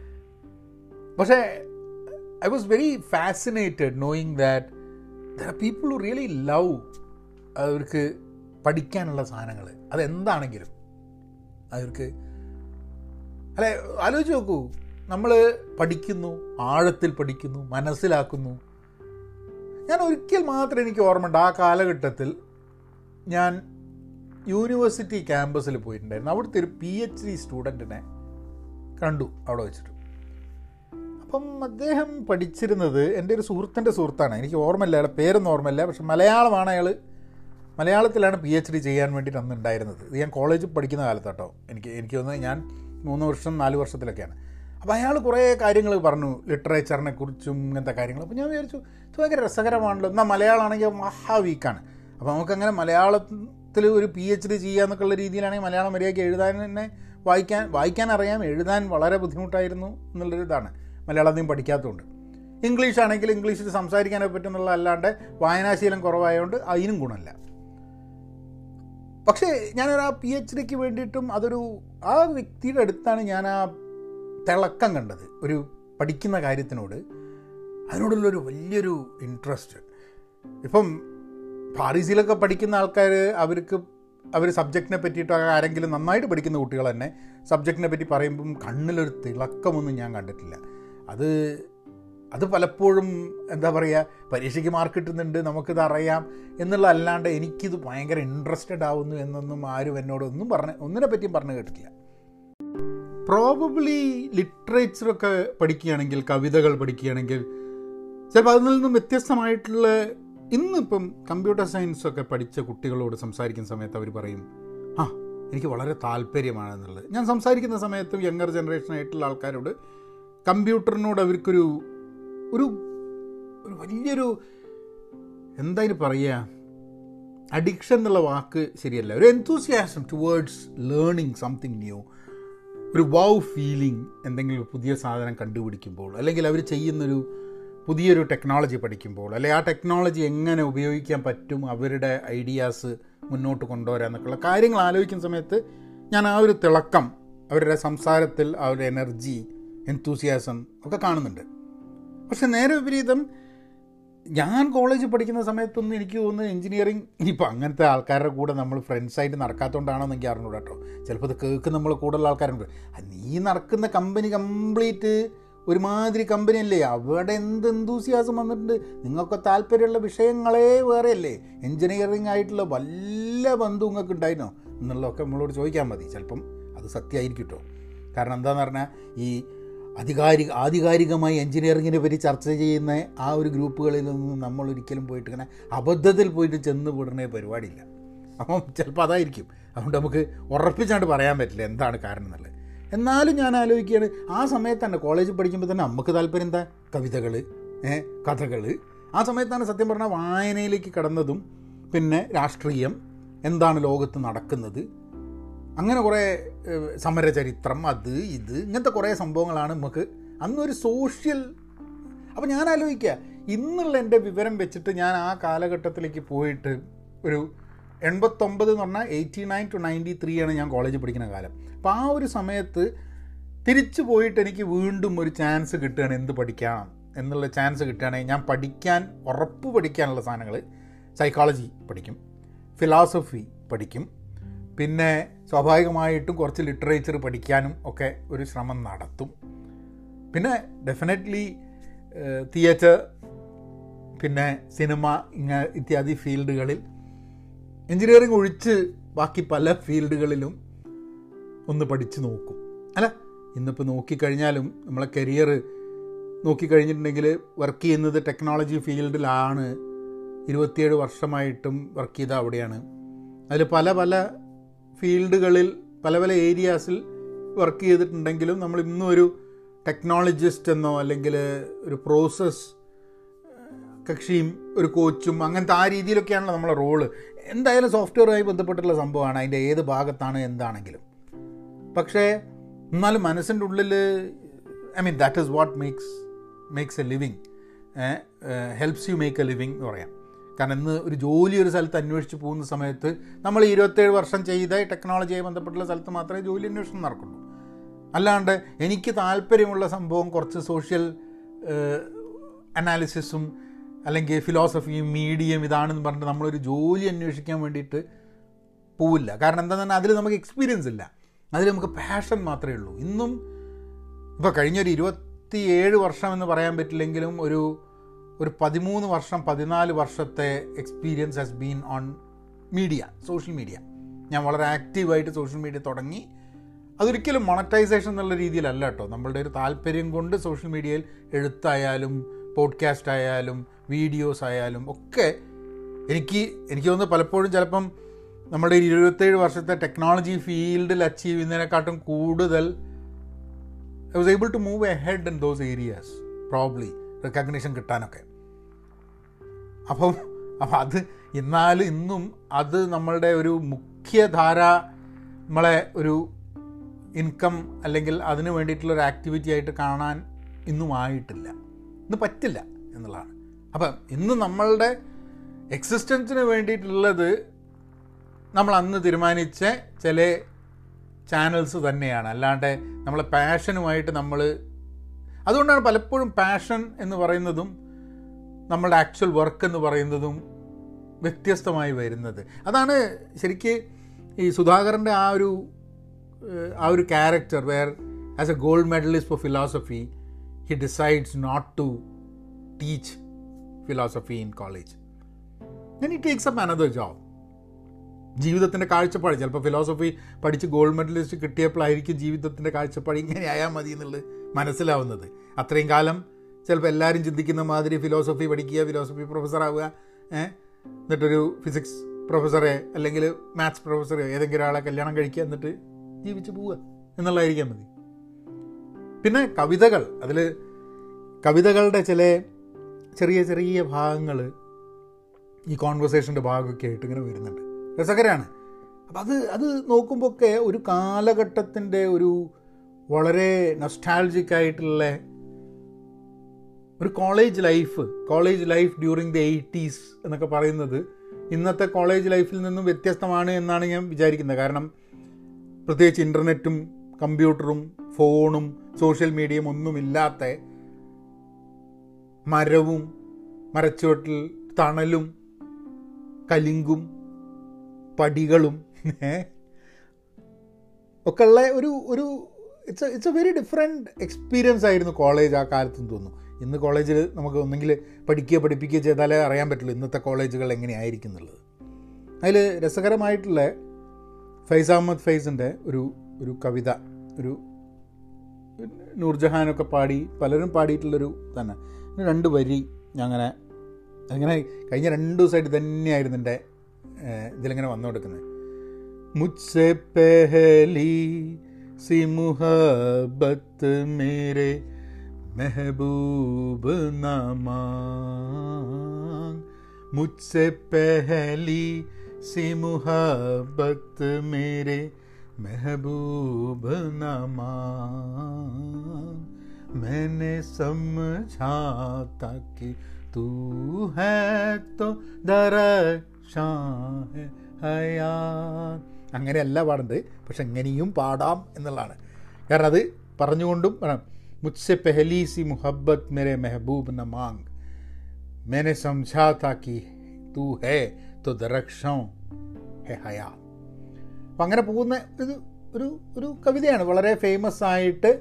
പക്ഷേ I was very fascinated knowing that there are people who really love അവർക്ക് പഠിക്കാനുള്ള സാധനങ്ങൾ അതെന്താണെങ്കിലും അവർക്ക് അല്ലെ ആലോചിച്ച് നോക്കൂ നമ്മൾ പഠിക്കുന്നു ആഴത്തിൽ പഠിക്കുന്നു മനസ്സിലാക്കുന്നു ഞാൻ ഒരിക്കൽ മാത്രം എനിക്ക് ഓർമ്മയുണ്ട് ആ കാലഘട്ടത്തിൽ ഞാൻ യൂണിവേഴ്സിറ്റി ക്യാമ്പസിൽ പോയിട്ടുണ്ടായിരുന്നു അവിടുത്തെ ഒരു പി എച്ച് ഡി സ്റ്റുഡൻറ്റിനെ കണ്ടു അവിടെ വെച്ചിട്ട് അപ്പം അദ്ദേഹം പഠിച്ചിരുന്നത് എൻ്റെ ഒരു സുഹൃത്തിൻ്റെ സുഹൃത്താണ് എനിക്ക് ഓർമ്മയില്ല അയാളെ പേരൊന്നും ഓർമ്മയില്ല പക്ഷെ മലയാളമാണ് അയാൾ മലയാളത്തിലാണ് പി എച്ച് ഡി ചെയ്യാൻ വേണ്ടിയിട്ട് അന്ന് ഉണ്ടായിരുന്നത് ഇത് ഞാൻ കോളേജിൽ പഠിക്കുന്ന കാലത്താട്ടോ എനിക്ക് എനിക്ക് തോന്നുന്നത് ഞാൻ മൂന്ന് വർഷം നാല് വർഷത്തിലൊക്കെയാണ് അപ്പോൾ അയാൾ കുറേ കാര്യങ്ങൾ പറഞ്ഞു ലിറ്ററേച്ചറിനെ കുറിച്ചും ഇങ്ങനത്തെ കാര്യങ്ങൾ അപ്പോൾ ഞാൻ വിചാരിച്ചു ഇത് ഭയങ്കര രസകരമാണല്ലോ എന്നാൽ മലയാളമാണെങ്കിൽ മഹാ വീക്കാണ് അപ്പോൾ നമുക്കങ്ങനെ മലയാളത്തിൽ ഒരു പി എച്ച് ഡി ചെയ്യുക എന്നൊക്കെയുള്ള രീതിയിലാണെങ്കിൽ മലയാളം മര്യാദയ്ക്ക് എഴുതാൻ തന്നെ വായിക്കാൻ വായിക്കാൻ അറിയാം എഴുതാൻ വളരെ ബുദ്ധിമുട്ടായിരുന്നു എന്നുള്ളൊരു ഇതാണ് മലയാളം അധികം പഠിക്കാത്തതുകൊണ്ട് ഇംഗ്ലീഷ് ആണെങ്കിൽ ഇംഗ്ലീഷിൽ സംസാരിക്കാനൊക്കെ പറ്റുന്നുള്ള അല്ലാണ്ട് വായനാശീലം കുറവായതുകൊണ്ട് അതിനും ഗുണമില്ല പക്ഷേ ഞാനൊരു ആ പി എച്ച് ഡിക്ക് വേണ്ടിയിട്ടും അതൊരു ആ വ്യക്തിയുടെ അടുത്താണ് ഞാൻ ആ തിളക്കം കണ്ടത് ഒരു പഠിക്കുന്ന കാര്യത്തിനോട് അതിനോടുള്ളൊരു വലിയൊരു ഇൻട്രസ്റ്റ് ഇപ്പം പാരീസിലൊക്കെ പഠിക്കുന്ന ആൾക്കാർ അവർക്ക് അവർ സബ്ജക്റ്റിനെ പറ്റിയിട്ട് ആരെങ്കിലും നന്നായിട്ട് പഠിക്കുന്ന കുട്ടികൾ തന്നെ സബ്ജക്റ്റിനെ പറ്റി പറയുമ്പം കണ്ണിലൊരു തിളക്കമൊന്നും ഞാൻ കണ്ടിട്ടില്ല അത് അത് പലപ്പോഴും എന്താ പറയുക പരീക്ഷയ്ക്ക് മാർക്ക് കിട്ടുന്നുണ്ട് നമുക്കിത് അറിയാം എന്നുള്ള അല്ലാണ്ട് എനിക്കിത് ഭയങ്കര ഇൻട്രസ്റ്റഡ് ആവുന്നു എന്നൊന്നും ആരും എന്നോട് ഒന്നും പറഞ്ഞ് ഒന്നിനെ പറ്റിയും പറഞ്ഞു കേട്ടിട്ടില്ല പ്രോബബ്ലി ലിറ്ററേച്ചറൊക്കെ പഠിക്കുകയാണെങ്കിൽ കവിതകൾ പഠിക്കുകയാണെങ്കിൽ ചിലപ്പോൾ അതിൽ നിന്നും വ്യത്യസ്തമായിട്ടുള്ള ഇന്നിപ്പം കമ്പ്യൂട്ടർ സയൻസ് ഒക്കെ പഠിച്ച കുട്ടികളോട് സംസാരിക്കുന്ന സമയത്ത് അവർ പറയും ആ എനിക്ക് വളരെ താല്പര്യമാണെന്നുള്ളത് ഞാൻ സംസാരിക്കുന്ന സമയത്തും യങ്ങർ ജനറേഷൻ ആയിട്ടുള്ള ആൾക്കാരോട് കമ്പ്യൂട്ടറിനോട് അവർക്കൊരു ഒരു ഒരു വലിയൊരു എന്തായാലും പറയുക അഡിക്ഷൻ എന്നുള്ള വാക്ക് ശരിയല്ല ഒരു enthusiasm towards learning something new ഒരു വൗ ഫീലിംഗ് എന്തെങ്കിലും ഒരു പുതിയ സാധനം കണ്ടുപിടിക്കുമ്പോൾ അല്ലെങ്കിൽ അവർ ചെയ്യുന്നൊരു പുതിയൊരു ടെക്നോളജി പഠിക്കുമ്പോൾ അല്ലെങ്കിൽ ആ ടെക്നോളജി എങ്ങനെ ഉപയോഗിക്കാൻ പറ്റും അവരുടെ ഐഡിയാസ് മുന്നോട്ട് കൊണ്ടുവരാൻ എന്നൊക്കെയുള്ള കാര്യങ്ങൾ ആലോചിക്കുന്ന സമയത്ത് ഞാൻ ആ ഒരു തിളക്കം അവരുടെ സംസാരത്തിൽ ആ ഒരു എനർജി എൻതൂസിയാസം ഒക്കെ കാണുന്നുണ്ട് പക്ഷെ നേരെ വിപരീതം ഞാൻ കോളേജിൽ പഠിക്കുന്ന സമയത്തൊന്നും എനിക്ക് തോന്നുന്നു എഞ്ചിനീയറിങ് ഇനിയിപ്പോൾ അങ്ങനത്തെ ആൾക്കാരുടെ കൂടെ നമ്മൾ ഫ്രണ്ട്സായിട്ട് നടക്കാത്തതുകൊണ്ടാണോ എന്ന് എനിക്ക് അറിഞ്ഞൂടാ കേട്ടോ ചിലപ്പോൾ ഇത് കേൾക്കുന്ന നമ്മൾ കൂടുതൽ ആൾക്കാരുണ്ട് "ആ, നീ നടക്കുന്ന കമ്പനി കംപ്ലീറ്റ് ഒരുമാതിരി കമ്പനിയല്ലേ അവിടെ എന്ത് എന്തൂസിയാസം വന്നിട്ടുണ്ട് നിങ്ങൾക്ക് താല്പര്യമുള്ള വിഷയങ്ങളേ വേറെയല്ലേ എഞ്ചിനീയറിംഗ് ആയിട്ടുള്ള വല്ല ബന്ധു നിങ്ങൾക്ക് ഉണ്ടായിരുന്നോ എന്നുള്ളതൊക്കെ നമ്മളോട് ചോദിക്കാൻ മതി ചിലപ്പം അത് സത്യമായിരിക്കും കേട്ടോ കാരണം എന്താണെന്ന് പറഞ്ഞാൽ ഈ അധികാരിക ആധികാരികമായി എഞ്ചിനീയറിങ്ങിനെ പറ്റി ചർച്ച ചെയ്യുന്ന ആ ഒരു ഗ്രൂപ്പുകളിലൊന്നും നമ്മൾ ഒരിക്കലും പോയിട്ട് ഇങ്ങനെ അബദ്ധത്തിൽ പോയിട്ട് ചെന്ന് വിടുന്ന പരിപാടിയില്ല അപ്പം ചിലപ്പോൾ അതായിരിക്കും അതുകൊണ്ട് നമുക്ക് ഉറപ്പിച്ചാണ്ട് പറയാൻ പറ്റില്ല എന്താണ് കാരണം എന്നുള്ളത് എന്നാലും ഞാൻ ആലോചിക്കുകയാണ് ആ സമയത്ത് തന്നെ കോളേജിൽ പഠിക്കുമ്പോൾ തന്നെ നമുക്ക് താല്പര്യം എന്താ കവിതകൾ കഥകൾ ആ സമയത്താണ് സത്യം പറഞ്ഞാൽ വായനയിലേക്ക് കടന്നതും പിന്നെ രാഷ്ട്രീയം എന്താണ് ലോകത്ത് നടക്കുന്നത് അങ്ങനെ കുറേ ഏഹ്, സമരചരിത്രം അത് ഇത് ഇങ്ങനത്തെ കുറേ സംഭവങ്ങളാണ് നമുക്ക് അന്നൊരു സോഷ്യൽ അപ്പോൾ ഞാൻ ആലോചിക്കുക ഇന്നുള്ള എൻ്റെ വിവരം വെച്ചിട്ട് ഞാൻ ആ കാലഘട്ടത്തിലേക്ക് പോയിട്ട് ഒരു എൺപത്തൊമ്പത് എന്ന് പറഞ്ഞാൽ eighty nine two ninety three ആണ് ഞാൻ കോളേജിൽ പഠിക്കുന്ന കാലം അപ്പോൾ ആ ഒരു സമയത്ത് തിരിച്ചു പോയിട്ട് എനിക്ക് വീണ്ടും ഒരു ചാൻസ് കിട്ടുകയാണ് എന്ത് പഠിക്കണം എന്നുള്ള ചാൻസ് കിട്ടുകയാണെങ്കിൽ ഞാൻ പഠിക്കാൻ ഉറപ്പ് പഠിക്കാനുള്ള സാധനങ്ങൾ സൈക്കോളജി പഠിക്കും ഫിലോസഫി പഠിക്കും പിന്നെ സ്വാഭാവികമായിട്ടും കുറച്ച് ലിറ്ററേച്ചർ പഠിക്കാനും ഒക്കെ ഒരു ശ്രമം നടത്തും പിന്നെ ഡെഫിനറ്റ്ലി തിയേറ്റർ പിന്നെ സിനിമ ഇങ്ങ ഇത്യാദി ഫീൽഡുകളിൽ എഞ്ചിനീയറിംഗ് ഒഴിച്ച് ബാക്കി പല ഫീൽഡുകളിലും ഒന്ന് പഠിച്ച് നോക്കും അല്ല ഇന്നിപ്പോൾ നോക്കിക്കഴിഞ്ഞാലും നമ്മളെ കരിയർ നോക്കിക്കഴിഞ്ഞിട്ടുണ്ടെങ്കിൽ വർക്ക് ചെയ്യുന്നത് ടെക്നോളജി ഫീൽഡിലാണ് ഇരുപത്തിയേഴ് വർഷമായിട്ടും വർക്ക് ചെയ്ത അവിടെയാണ് അതിൽ പല പല ഫീൽഡുകളിൽ പല പല ഏരിയാസിൽ വർക്ക് ചെയ്തിട്ടുണ്ടെങ്കിലും നമ്മൾ ഇന്നും ഒരു ടെക്നോളജിസ്റ്റ് എന്നോ അല്ലെങ്കിൽ ഒരു പ്രോസസ് കക്ഷിയും ഒരു കോച്ചും അങ്ങനത്തെ ആ രീതിയിലൊക്കെയാണല്ലോ നമ്മളെ റോള് എന്തായാലും സോഫ്റ്റ്വെയറുമായി ബന്ധപ്പെട്ടുള്ള സംഭവമാണ് അതിൻ്റെ ഏത് ഭാഗത്താണ് എന്താണെങ്കിലും പക്ഷേ എന്നാലും മനസ്സിൻ്റെ ഉള്ളിൽ I mean that is what makes makes a living helps you make a living എന്ന് പറയാം കാരണം ഇന്ന് ഒരു ജോലി ഒരു സ്ഥലത്ത് അന്വേഷിച്ച് പോകുന്ന സമയത്ത് നമ്മൾ ഇരുപത്തേഴ് വർഷം ചെയ്ത ടെക്നോളജിയായി ബന്ധപ്പെട്ടുള്ള സ്ഥലത്ത് മാത്രമേ ജോലി അന്വേഷണം നടക്കുള്ളൂ അല്ലാണ്ട് എനിക്ക് താല്പര്യമുള്ള സംഭവം കുറച്ച് സോഷ്യൽ അനാലിസിസും അല്ലെങ്കിൽ ഫിലോസഫിയും മീഡിയയും ഇതാണെന്ന് പറഞ്ഞിട്ട് നമ്മളൊരു ജോലി അന്വേഷിക്കാൻ വേണ്ടിയിട്ട് പോവില്ല കാരണം എന്താണെന്ന് പറഞ്ഞാൽ അതിൽ നമുക്ക് എക്സ്പീരിയൻസ് ഇല്ല അതിൽ നമുക്ക് പാഷൻ മാത്രമേ ഉള്ളൂ ഇന്നും ഇപ്പോൾ കഴിഞ്ഞൊരു ഇരുപത്തിയേഴ് വർഷം എന്ന് പറയാൻ പറ്റില്ലെങ്കിലും ഒരു ഒരു പതിമൂന്ന് വർഷം പതിനാല് വർഷത്തെ experience has been on media social media ഞാൻ വളരെ ആക്റ്റീവായിട്ട് സോഷ്യൽ മീഡിയ തുടങ്ങി അതൊരിക്കലും മൊണറ്റൈസേഷൻ എന്നുള്ള രീതിയിലല്ല കേട്ടോ നമ്മളുടെ ഒരു താല്പര്യം കൊണ്ട് സോഷ്യൽ മീഡിയയിൽ എഴുത്തായാലും പോഡ്കാസ്റ്റ് ആയാലും വീഡിയോസ് ആയാലും ഒക്കെ എനിക്ക് എനിക്ക് തോന്നുന്നു പലപ്പോഴും ചിലപ്പം നമ്മുടെ ഈ ഇരുപത്തേഴ് വർഷത്തെ ടെക്നോളജി ഫീൽഡിൽ അച്ചീവ് ചെയ്യുന്നതിനെക്കാട്ടും കൂടുതൽ I was able to move ahead in those areas probably recognition കിട്ടാനൊക്കെ അപ്പം അപ്പം അത് എന്നാലും ഇന്നും അത് നമ്മളുടെ ഒരു മുഖ്യധാര നമ്മളെ ഒരു ഇൻകം അല്ലെങ്കിൽ അതിന് വേണ്ടിയിട്ടുള്ള ഒരു ആക്ടിവിറ്റി ആയിട്ട് കാണാൻ ഇന്നും ആയിട്ടില്ല ഇന്ന് പറ്റില്ല എന്നുള്ളതാണ് അപ്പം ഇന്ന് നമ്മളുടെ എക്സിസ്റ്റൻസിന് വേണ്ടിയിട്ടുള്ളത് നമ്മൾ അന്ന് തീരുമാനിച്ച ചില ചാനൽസ് തന്നെയാണ് അല്ലാണ്ട് നമ്മളെ പാഷനുമായിട്ട് നമ്മൾ അതുകൊണ്ടാണ് പലപ്പോഴും പാഷൻ എന്ന് പറയുന്നതും നമ്മളുടെ ആക്ച്വൽ വർക്ക് എന്ന് പറയുന്നതും വ്യത്യസ്തമായി വരുന്നത് അതാണ് ശരിക്ക് ഈ സുധാകരൻ്റെ ആ ഒരു ഏഹ്, ആ ഒരു character where as a gold medalist for philosophy he decides not to teach philosophy in college then he takes up another job ജീവിതത്തിൻ്റെ കാഴ്ചപ്പാട് ചിലപ്പോൾ ഫിലോസഫി പഠിച്ച് ഗോൾഡ് മെഡലിസ്റ്റ് കിട്ടിയപ്പോഴായിരിക്കും ജീവിതത്തിൻ്റെ കാഴ്ചപ്പാട് ഇങ്ങനെ ആയാൽ മതി എന്നുള്ളത് മനസ്സിലാവുന്നത് അത്രയും കാലം ചിലപ്പോൾ എല്ലാവരും ചിന്തിക്കുന്ന മാതിരി ഫിലോസഫി പഠിക്കുക ഫിലോസഫി പ്രൊഫസർ ആവുക ഏ? എന്നിട്ടൊരു ഫിസിക്സ് പ്രൊഫസറെ അല്ലെങ്കിൽ മാത്സ് പ്രൊഫസറെ ഏതെങ്കിലും ഒരാളെ കല്യാണം കഴിക്കുക എന്നിട്ട് ജീവിച്ച് പോവുക എന്നുള്ളതായിരിക്കാൻ മതി പിന്നെ കവിതകൾ അതിൽ കവിതകളുടെ ചില ചെറിയ ചെറിയ ഭാഗങ്ങൾ ഈ കോൺവെർസേഷൻ്റെ ഭാഗമൊക്കെ ആയിട്ട് ഇങ്ങനെ വരുന്നുണ്ട് രസകരമാണ് അപ്പം അത് അത് നോക്കുമ്പോഴൊക്കെ ഒരു കാലഘട്ടത്തിൻ്റെ ഒരു വളരെ നൊസ്റ്റാൾജിക് ആയിട്ടുള്ള ഒരു college life college life during the eighties എന്നൊക്കെ പറയുന്നത് ഇന്നത്തെ കോളേജ് ലൈഫിൽ നിന്നും വ്യത്യസ്തമാണ് എന്നാണ് ഞാൻ വിചാരിക്കുന്നത് കാരണം പ്രത്യേകിച്ച് ഇൻ്റർനെറ്റും കമ്പ്യൂട്ടറും ഫോണും സോഷ്യൽ മീഡിയയും ഒന്നുമില്ലാത്ത മരവും മരച്ചുവട്ടിൽ തണലും കലിങ്കും പടികളും ഏ? ഒക്കെ ഉള്ള ഒരു ഒരു it's it's a very different experience ആയിരുന്നു കോളേജ് ആ കാലത്തെന്ന് തോന്നുന്നു ഇന്ന് കോളേജിൽ നമുക്ക് ഒന്നെങ്കിൽ പഠിക്കുകയോ പഠിപ്പിക്കുകയോ ചെയ്താലേ അറിയാൻ പറ്റുള്ളൂ ഇന്നത്തെ കോളേജുകൾ എങ്ങനെയായിരിക്കും എന്നുള്ളത് അതിൽ രസകരമായിട്ടുള്ള ഫൈസ് അഹമ്മദ് ഫൈസിൻ്റെ ഒരു ഒരു കവിത ഒരു നൂർജഹാനൊക്കെ പാടി പലരും പാടിയിട്ടുള്ളൊരു തന്നെ ഇതിന് രണ്ട് വരി ഞാൻ അങ്ങനെ അങ്ങനെ കഴിഞ്ഞ രണ്ട് ദിവസമായിട്ട് തന്നെയായിരുന്നു എൻ്റെ ഏഹ്, ഇതിലിങ്ങനെ വന്നു കൊടുക്കുന്നത് മുझसे पहली सी मुहब्बत मेरे महबूब न मांग मुझसे पहली सी मुहब्बत मेरे महबूब न मांग मैंने समझा था कि तू है तो दरक्षां है हया അങ്ങനെയല്ല പാടുന്നത് പക്ഷെ എങ്ങനെയും പാടാം എന്നുള്ളതാണ് കാരണം അത് പറഞ്ഞുകൊണ്ടും പറയാം മുझसे पहली सी मोहब्बत मेरे महबूब न मांग मैंने समझा था कि तू है तो दरक्षों है हया അപ്പം അങ്ങനെ പോകുന്ന ഒരു ഒരു ഒരു കവിതയാണ് വളരെ ഫേമസ് ആയിട്ട്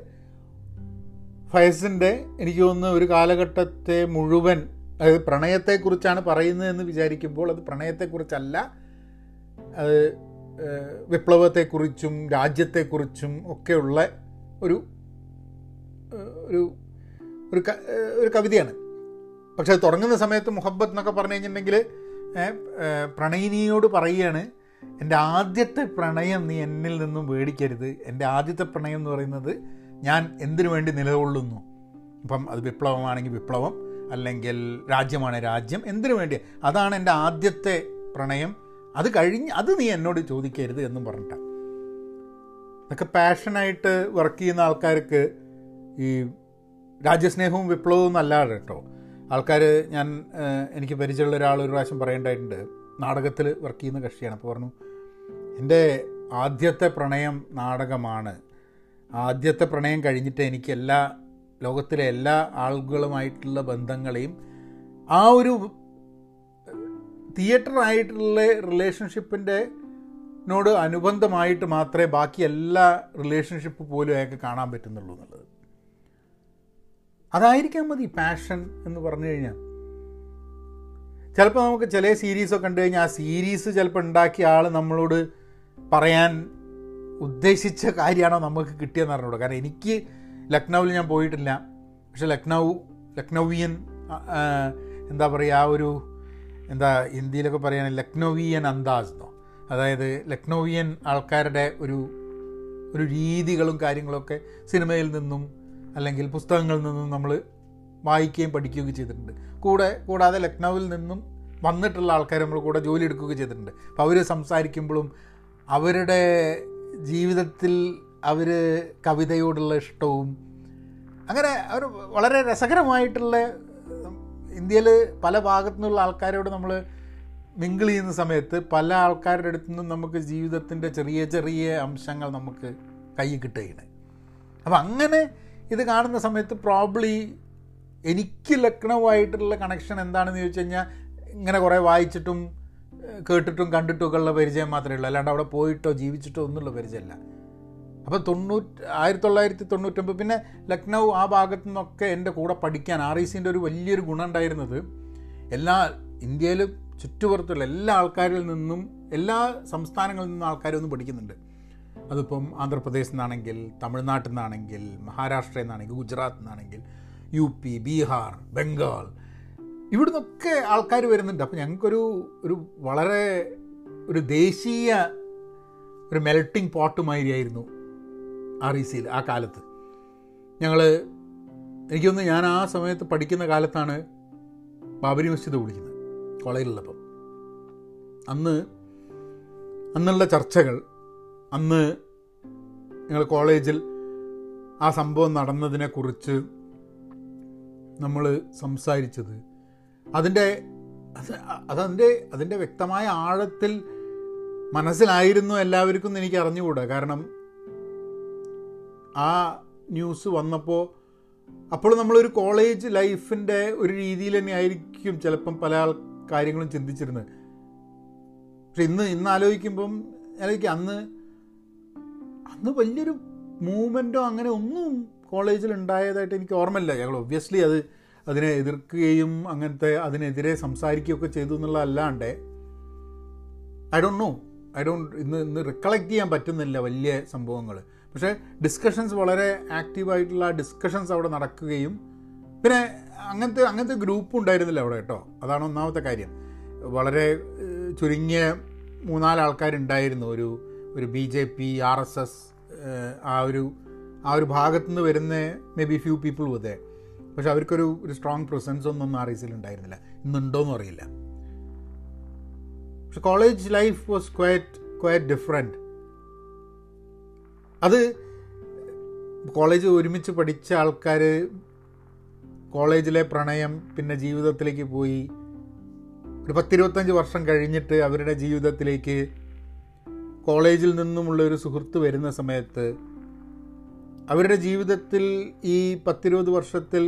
ഫയസിൻ്റെ എനിക്ക് തോന്നുന്നു ഒരു കാലഘട്ടത്തെ മുഴുവൻ അതായത് പ്രണയത്തെക്കുറിച്ചാണ് പറയുന്നതെന്ന് വിചാരിക്കുമ്പോൾ അത് പ്രണയത്തെക്കുറിച്ചല്ല അത് ഏഹ്, വിപ്ലവത്തെക്കുറിച്ചും രാജ്യത്തെക്കുറിച്ചും ഒക്കെയുള്ള ഒരു ഏഹ്, ഒരു ഒരു ക- ഏഹ്, ഒരു കവിതയാണ് പക്ഷെ അത് തുടങ്ങുന്ന സമയത്ത് മുഹബത്ത് എന്നൊക്കെ പറഞ്ഞു കഴിഞ്ഞിട്ടുണ്ടെങ്കിൽ ഏഹ്, ഏഹ്, പ്രണയിനിയോട് പറയുകയാണ് എൻ്റെ ആദ്യത്തെ പ്രണയം നീ എന്നിൽ നിന്നും മേടിക്കരുത് എൻ്റെ ആദ്യത്തെ പ്രണയം എന്ന് പറയുന്നത് ഞാൻ എന്തിനു വേണ്ടി നിലകൊള്ളുന്നു ഇപ്പം അത് വിപ്ലവമാണെങ്കിൽ വിപ്ലവം അല്ലെങ്കിൽ രാജ്യമാണ് രാജ്യം എന്തിനു വേണ്ടി അതാണ് എൻ്റെ ആദ്യത്തെ പ്രണയം അത് കഴിഞ്ഞ് അത് നീ എന്നോട് ചോദിക്കരുത് എന്നും പറഞ്ഞിട്ടാണ് ഇതൊക്കെ പാഷനായിട്ട് വർക്ക് ചെയ്യുന്ന ആൾക്കാർക്ക് ഈ രാജ്യസ്നേഹവും വിപ്ലവവും അല്ലാതെ കേട്ടോ ആൾക്കാർ ഞാൻ ഏഹ്, എനിക്ക് പരിചയമുള്ള ഒരാൾ ഒരു പ്രാവശ്യം പറയേണ്ടതായിട്ടുണ്ട് നാടകത്തിൽ വർക്ക് ചെയ്യുന്ന കക്ഷിയാണ് അപ്പോൾ പറഞ്ഞു എൻ്റെ ആദ്യത്തെ പ്രണയം നാടകമാണ് ആദ്യത്തെ പ്രണയം കഴിഞ്ഞിട്ട് എനിക്ക് എല്ലാ ലോകത്തിലെ എല്ലാ ആളുകളുമായിട്ടുള്ള ബന്ധങ്ങളെയും ആ ഒരു തിയേറ്റർ ആയിട്ടുള്ള റിലേഷൻഷിപ്പിൻ്റെ നോട് അനുബന്ധമായിട്ട് മാത്രമേ ബാക്കി എല്ലാ റിലേഷൻഷിപ്പ് പോലും അയാൾക്ക് കാണാൻ പറ്റുന്നുള്ളൂ എന്നുള്ളത് അതായിരിക്കാൻ മതി പാഷൻ എന്ന് പറഞ്ഞു കഴിഞ്ഞാൽ ചിലപ്പോൾ നമുക്ക് ചില സീരീസൊക്കെ കണ്ടു കഴിഞ്ഞാൽ ആ സീരീസ് ചിലപ്പോൾ ഉണ്ടാക്കിയ ആൾ നമ്മളോട് പറയാൻ ഉദ്ദേശിച്ച കാര്യമാണോ നമുക്ക് കിട്ടിയെന്ന് അറിഞ്ഞൂടാ കാരണം എനിക്ക് ലക്നൗവിൽ ഞാൻ പോയിട്ടില്ല പക്ഷെ ലക്നൗ ലക്നൗവിയൻ ആ, ആ, എന്താ പറയുക ആ ഒരു എന്താ ഹിന്ദിയിലൊക്കെ പറയുകയാണെങ്കിൽ ലക്നൗവിയൻ അന്താസ് എന്നോ അതായത് ലക്നൗവിയൻ ആൾക്കാരുടെ ഒരു ഒരു രീതികളും കാര്യങ്ങളൊക്കെ സിനിമയിൽ നിന്നും അല്ലെങ്കിൽ പുസ്തകങ്ങളിൽ നിന്നും നമ്മൾ വായിക്കുകയും പഠിക്കുകയൊക്കെ ചെയ്തിട്ടുണ്ട് കൂടെ കൂടാതെ ലക്നൗവിൽ നിന്നും വന്നിട്ടുള്ള ആൾക്കാർ നമ്മൾ കൂടെ ജോലി എടുക്കുകയൊക്കെ ചെയ്തിട്ടുണ്ട് അപ്പോൾ അവർ സംസാരിക്കുമ്പോഴും അവരുടെ ജീവിതത്തിൽ അവർ കവിതയോടുള്ള ഇഷ്ടവും അങ്ങനെ അവർ വളരെ രസകരമായിട്ടുള്ള ഇന്ത്യയിൽ പല ഭാഗത്തു നിന്നുള്ള ആൾക്കാരോട് നമ്മൾ മിങ്കിൾ ചെയ്യുന്ന സമയത്ത് പല ആൾക്കാരുടെ അടുത്തു നിന്നും നമുക്ക് ജീവിതത്തിൻ്റെ ചെറിയ ചെറിയ അംശങ്ങൾ നമുക്ക് കൈ കിട്ടുകയാണ് അപ്പം അങ്ങനെ ഇത് കാണുന്ന സമയത്ത് പ്രോബ്ലി എനിക്ക് ലക്നൗവായിട്ടുള്ള കണക്ഷൻ എന്താണെന്ന് ചോദിച്ചു കഴിഞ്ഞാൽ ഇങ്ങനെ കുറേ വായിച്ചിട്ടും ഏഹ്, കേട്ടിട്ടും കണ്ടിട്ടും ഒക്കെ ഉള്ള പരിചയം മാത്രമേ ഉള്ളൂ അല്ലാണ്ട് അവിടെ പോയിട്ടോ ജീവിച്ചിട്ടോ ഒന്നുമുള്ള പരിചയമല്ല അപ്പോൾ തൊണ്ണൂറ്റി ആയിരത്തി തൊള്ളായിരത്തി തൊണ്ണൂറ്റൊമ്പത് പിന്നെ ലക്നൗ ആ ഭാഗത്തു നിന്നൊക്കെ എൻ്റെ കൂടെ പഠിക്കാൻ ആർ ഐ സിൻ്റെ ഒരു വലിയൊരു ഗുണം ഉണ്ടായിരുന്നത് എല്ലാ ഇന്ത്യയിൽ ചുറ്റുപുറത്തുള്ള എല്ലാ ആൾക്കാരിൽ നിന്നും എല്ലാ സംസ്ഥാനങ്ങളിൽ നിന്നും ആൾക്കാർ വന്ന് പഠിക്കുന്നുണ്ട് അതിപ്പം ആന്ധ്രാപ്രദേശിൽ നിന്നാണെങ്കിൽ തമിഴ്നാട്ടിൽ നിന്നാണെങ്കിൽ മഹാരാഷ്ട്രയിൽ നിന്നാണെങ്കിൽ ഗുജറാത്തിൽ നിന്നാണെങ്കിൽ യു പി ബീഹാർ ബംഗാൾ ഇവിടുന്നൊക്കെ ആൾക്കാർ വരുന്നുണ്ട് അപ്പോൾ ഞങ്ങൾക്കൊരു ഒരു വളരെ ഒരു ദേശീയ ഒരു മെൽട്ടിംഗ് പോട്ട് മാതിരിയായിരുന്നു ആർ ഇ സിയിൽ ആ കാലത്ത് ഞങ്ങൾ എനിക്കൊന്ന് ഞാൻ ആ സമയത്ത് പഠിക്കുന്ന കാലത്താണ് ബാബരി മസ്ജിദ് വിളിക്കുന്നത് കോളേജിലുള്ളപ്പം അന്ന് അന്നുള്ള ചർച്ചകൾ അന്ന് ഞങ്ങൾ കോളേജിൽ ആ സംഭവം നടന്നതിനെക്കുറിച്ച് നമ്മൾ സംസാരിച്ചത് അതിൻ്റെ അത് അതതിൻ്റെ അതിൻ്റെ വ്യക്തമായ ആഴത്തിൽ മനസ്സിലായിരുന്നു എല്ലാവർക്കും എന്ന് എനിക്ക് അറിഞ്ഞുകൂടാ കാരണം ആ ന്യൂസ് വന്നപ്പോൾ അപ്പോൾ നമ്മളൊരു കോളേജ് ലൈഫിൻ്റെ ഒരു രീതിയിൽ തന്നെ ആയിരിക്കും ചിലപ്പം പല ആൾ കാര്യങ്ങളും ചിന്തിച്ചിരുന്നത് പക്ഷെ ഇന്ന് ഇന്ന് ആലോചിക്കുമ്പം ആലോചിക്കുക അന്ന് അന്ന് വലിയൊരു മൂവ്മെൻറ്റോ അങ്ങനെ ഒന്നും കോളേജിൽ ഉണ്ടായതായിട്ട് എനിക്ക് ഓർമ്മയില്ല ഞങ്ങൾ ഒബ്വിയസ്ലി അത് അതിനെ എതിർക്കുകയും അങ്ങനത്തെ അതിനെതിരെ സംസാരിക്കുകയൊക്കെ ചെയ്തു എന്നുള്ളതല്ലാണ്ട് I don't know I don't ഇന്ന് ഇന്ന് റിക്കളക്ട് ചെയ്യാൻ പറ്റുന്നില്ല വലിയ സംഭവങ്ങൾ പക്ഷേ ഡിസ്കഷൻസ് വളരെ ആക്റ്റീവായിട്ടുള്ള ഡിസ്കഷൻസ് അവിടെ നടക്കുകയും പിന്നെ അങ്ങനത്തെ അങ്ങനത്തെ ഗ്രൂപ്പ് ഉണ്ടായിരുന്നില്ല അവിടെ കേട്ടോ അതാണ് ഒന്നാമത്തെ കാര്യം വളരെ ഏഹ്, ചുരുങ്ങിയ മൂന്നാല് ആൾക്കാരുണ്ടായിരുന്നു ഒരു ഒരു B J P R S S ആ ഒരു ആ ഒരു ഭാഗത്തു നിന്ന് വരുന്ന മേ ബി ഫ്യൂ പീപ്പിൾ വതേ പക്ഷെ അവർക്കൊരു ഒരു സ്ട്രോങ് പ്രസൻസ് ഒന്നും ആർ എസിൽ ഉണ്ടായിരുന്നില്ല ഇന്നുണ്ടോയെന്നും അറിയില്ല പക്ഷെ college life was quite quite different അത് കോളേജ് ഒരുമിച്ച് പഠിച്ച ആൾക്കാർ കോളേജിലെ പ്രണയം പിന്നെ ജീവിതത്തിലേക്ക് പോയി ഒരു പത്തിരുപത്തഞ്ച് വർഷം കഴിഞ്ഞിട്ട് അവരുടെ ജീവിതത്തിലേക്ക് കോളേജിൽ നിന്നുമുള്ള ഒരു സുഹൃത്ത് വരുന്ന സമയത്ത് അവരുടെ ജീവിതത്തിൽ ഈ പത്തിരുപത് വർഷത്തിൽ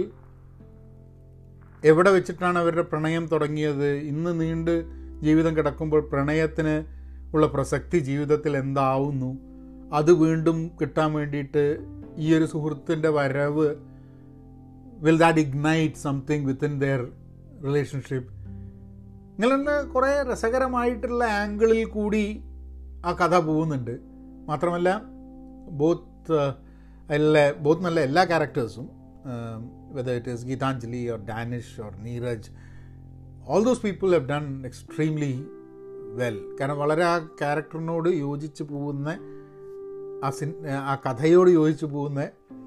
എവിടെ വെച്ചിട്ടാണ് അവരുടെ പ്രണയം തുടങ്ങിയത് ഇന്ന് നീണ്ട് ജീവിതം കിടക്കുമ്പോൾ പ്രണയത്തിന് ഉള്ള പ്രസക്തി ജീവിതത്തിൽ എന്താവുന്നു അത് വീണ്ടും കിട്ടാൻ വേണ്ടിയിട്ട് ഈ ഒരു സുഹൃത്തിൻ്റെ വരവ് will that ignite something within their relationship ഇങ്ങനെ കുറേ രസകരമായിട്ടുള്ള ആംഗിളിൽ കൂടി ആ കഥ പോകുന്നുണ്ട് മാത്രമല്ല ബോത്ത് എല്ലാ ബോത്ത് നല്ല എല്ലാ ക്യാരക്ടേഴ്സും whether it is Geetanjali or Danish or Neeraj all those people have done extremely well കാരണം വളരെ ആ ക്യാരക്ടറിനോട് യോജിച്ച് പോകുന്ന ആ സിൻ ആ കഥയോട് യോജിച്ച് പോകുന്ന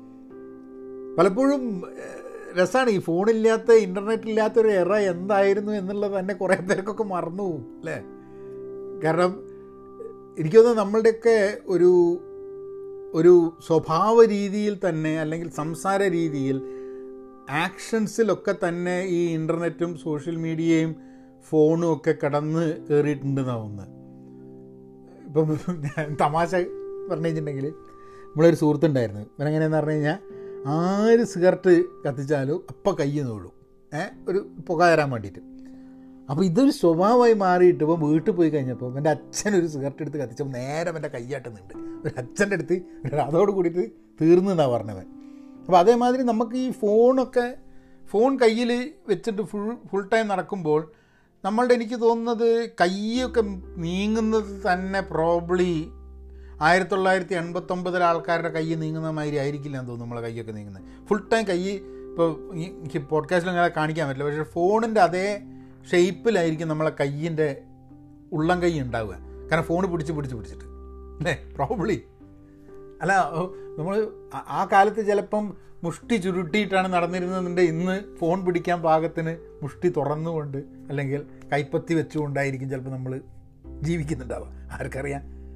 പലപ്പോഴും രസമാണ് ഈ ഫോണില്ലാത്ത ഇൻ്റർനെറ്റ് ഇല്ലാത്ത ഒരു എറ എന്തായിരുന്നു എന്നുള്ളത് തന്നെ കുറേ പേർക്കൊക്കെ മറന്നു പോകും അല്ലേ കാരണം എനിക്ക് തോന്നുന്നു നമ്മളുടെയൊക്കെ ഒരു ഒരു സ്വഭാവ രീതിയിൽ തന്നെ അല്ലെങ്കിൽ സംസാര രീതിയിൽ ആക്ഷൻസിലൊക്കെ തന്നെ ഈ ഇൻ്റർനെറ്റും സോഷ്യൽ മീഡിയയും ഫോണും ഒക്കെ കടന്ന് കയറിയിട്ടുണ്ടെന്നാണ് തോന്നുന്നത് ഇപ്പം ഞാൻ തമാശ പറഞ്ഞു കഴിഞ്ഞിട്ടുണ്ടെങ്കിൽ നമ്മളൊരു സുഹൃത്തുണ്ടായിരുന്നു ഇവനെങ്ങനെയെന്ന് പറഞ്ഞു കഴിഞ്ഞാൽ ആര് സിഗരറ്റ് കത്തിച്ചാലും അപ്പം കയ്യിൽ നിന്നുള്ളൂ ഏ ഒരു പുക തരാൻ വേണ്ടിയിട്ട് അപ്പോൾ ഇതൊരു സ്വഭാവമായി മാറിയിട്ട് ഇപ്പം വീട്ടിൽ പോയി കഴിഞ്ഞപ്പോൾ എൻ്റെ അച്ഛൻ ഒരു സിഗരറ്റ് എടുത്ത് കത്തിച്ചപ്പോൾ നേരെ എൻ്റെ കൈയാട്ടുന്നുണ്ട് ഒരു അച്ഛൻ്റെ അടുത്ത് ഒരു അതോട് കൂടിയിട്ട് തീർന്നു എന്നാണ് പറഞ്ഞവൻ അപ്പോൾ അതേമാതിരി നമുക്ക് ഈ ഫോണൊക്കെ ഫോൺ കയ്യിൽ വെച്ചിട്ട് ഫുൾ ഫുൾ ടൈം നടക്കുമ്പോൾ നമ്മളുടെ എനിക്ക് തോന്നുന്നത് കൈയൊക്കെ നീങ്ങുന്നത് തന്നെ പ്രോബ്ലി ആയിരത്തി തൊള്ളായിരത്തി എൺപത്തൊമ്പതിലെ ആൾക്കാരുടെ കൈ നീങ്ങുന്ന മാതിരി ആയിരിക്കില്ല എന്ന് തോന്നുന്നു നമ്മളെ കൈയൊക്കെ നീങ്ങുന്നത് ഫുൾ ടൈം കൈ ഇപ്പോൾ ഈ എനിക്ക് പോഡ്കാസ്റ്റിൽ അങ്ങനെ കാണിക്കാൻ പറ്റില്ല പക്ഷേ ഫോണിൻ്റെ അതേ ഷേപ്പിലായിരിക്കും നമ്മളെ കയ്യിൻ്റെ ഉള്ളം കൈ ഉണ്ടാവുക കാരണം ഫോൺ പിടിച്ച് പിടിച്ച് പിടിച്ചിട്ട് അല്ലേ പ്രോബ്ലി അല്ല നമ്മൾ ആ കാലത്ത് ചിലപ്പം മുഷ്ടി ചുരുട്ടിയിട്ടാണ് നടന്നിരുന്നതിൻ്റെ ഇന്ന് ഫോൺ പിടിക്കാൻ പാകത്തിന് മുഷ്ടി തുറന്നുകൊണ്ട് അല്ലെങ്കിൽ കൈപ്പത്തി വെച്ചുകൊണ്ടായിരിക്കും ചിലപ്പോൾ നമ്മൾ ജീവിക്കുന്നുണ്ടാവുക ആർക്കറിയാം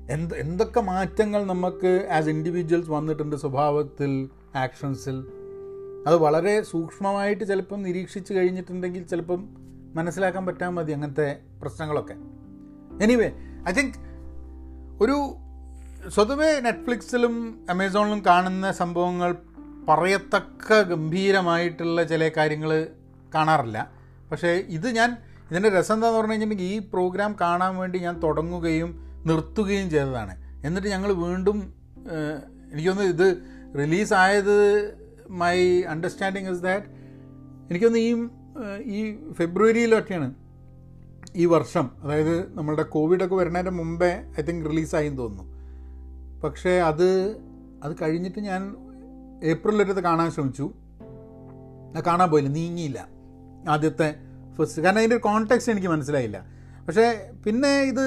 എന്ത് എന്തൊക്കെ മാറ്റങ്ങൾ നമുക്ക് ആസ് ഇൻഡിവിജ്വൽസ് വന്നിട്ടുണ്ട് സ്വഭാവത്തിൽ ആക്ഷൻസിൽ അത് വളരെ സൂക്ഷ്മമായിട്ട് ചിലപ്പം നിരീക്ഷിച്ച് കഴിഞ്ഞിട്ടുണ്ടെങ്കിൽ ചിലപ്പം മനസ്സിലാക്കാൻ പറ്റാൻ മതി അങ്ങനത്തെ പ്രശ്നങ്ങളൊക്കെ എനിവേ ഐ തിങ്ക് ഒരു സ്വതവേ നെറ്റ്ഫ്ലിക്സിലും അമേസോണിലും കാണുന്ന സംഭവങ്ങൾ പറയത്തക്ക ഗംഭീരമായിട്ടുള്ള ചില കാര്യങ്ങൾ കാണാറില്ല പക്ഷേ ഇത് ഞാൻ ഇതിൻ്റെ രസം എന്താണെന്ന് പറഞ്ഞു കഴിഞ്ഞിട്ടുണ്ടെങ്കിൽ ഈ പ്രോഗ്രാം കാണാൻ വേണ്ടി ഞാൻ തുടങ്ങുകയും നിർത്തുകയും ചെയ്തതാണ് എന്നിട്ട് ഞങ്ങൾ വീണ്ടും ഏഹ്, എനിക്കൊന്ന് ഇത് റിലീസായത് മൈ അണ്ടർസ്റ്റാൻഡിങ് ഇസ് ദാറ്റ് എനിക്കൊന്ന് ഈ ഏഹ്, ഈ ഫെബ്രുവരിയിലൊക്കെയാണ് ഈ വർഷം അതായത് നമ്മളുടെ കോവിഡൊക്കെ വരുന്നതിൻ്റെ മുമ്പേ ഐ തിങ്ക് റിലീസായി എന്ന് തോന്നുന്നു പക്ഷേ അത് അത് കഴിഞ്ഞിട്ട് ഞാൻ ഏപ്രിലൊരു കാണാൻ ശ്രമിച്ചു അത് കാണാൻ പോയില്ല നീങ്ങിയില്ല ആദ്യത്തെ ഫസ്റ്റ് കാരണം അതിൻ്റെ ഒരു കോണ്ടെക്സ്റ്റ് എനിക്ക് മനസ്സിലായില്ല പക്ഷേ പിന്നെ ഇത്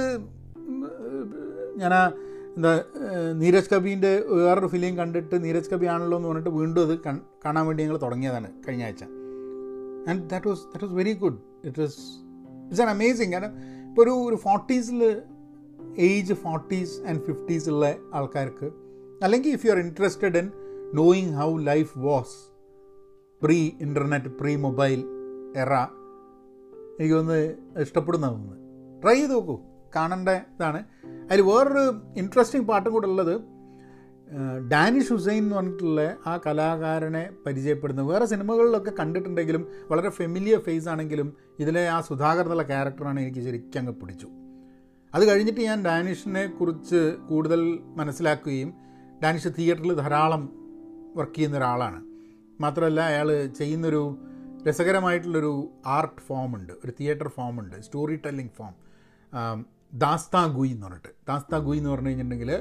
ഞാൻ ആ എന്താ ഏഹ്, നീരജ് കബീൻ്റെ വേറൊരു ഫിലിം കണ്ടിട്ട് നീരജ് കബി ആണല്ലോ എന്ന് പറഞ്ഞിട്ട് വീണ്ടും അത് കൺ- കാണാൻ വേണ്ടി ഞങ്ങൾ തുടങ്ങിയതാണ് കഴിഞ്ഞ ആഴ്ച and that was that was very good it was it's an amazing കാരണം ഇപ്പോൾ ഒരു ഒരു ഫോർട്ടീസിൽ ഏജ് ഫോർട്ടീസ് ആൻഡ് ഫിഫ്റ്റീസ് ഉള്ള ആൾക്കാർക്ക് അല്ലെങ്കിൽ if you are interested in knowing how life was pre internet pre mobile era എനിക്ക് തോന്നുന്നത് ഇഷ്ടപ്പെടുന്ന തോന്നുന്നു ട്രൈ ചെയ്ത് നോക്കൂ കാണേണ്ട ഇതാണ് അതിൽ വേറൊരു ഇൻട്രസ്റ്റിംഗ് പാട്ടും കൂടെ ഉള്ളത് ഏഹ്, ഡാനിഷ് ഹുസൈൻ എന്ന് പറഞ്ഞിട്ടുള്ള ആ കലാകാരനെ പരിചയപ്പെടുന്നത് വേറെ സിനിമകളിലൊക്കെ കണ്ടിട്ടുണ്ടെങ്കിലും വളരെ ഫെമിലിയർ ഫേസ് ആണെങ്കിലും ഇതിലെ ആ സുധാകർ എന്നുള്ള ക്യാരക്ടറാണ് എനിക്ക് ശരിക്കും അങ്ങ് പിടിച്ചു അത് കഴിഞ്ഞിട്ട് ഞാൻ ഡാനിഷിനെ കുറിച്ച് കൂടുതൽ മനസ്സിലാക്കുകയും ഡാനിഷ് തിയേറ്ററിൽ ധാരാളം വർക്ക് ചെയ്യുന്ന ഒരാളാണ് മാത്രമല്ല അയാൾ ചെയ്യുന്നൊരു രസകരമായിട്ടുള്ളൊരു ആർട്ട് ഫോം ഉണ്ട് ഒരു തിയേറ്റർ ഫോം ഉണ്ട് story telling form Dastangoi എന്ന് പറഞ്ഞിട്ട് ദാസ്താ ഗുയി എന്ന് പറഞ്ഞു കഴിഞ്ഞിട്ടുണ്ടെങ്കിൽ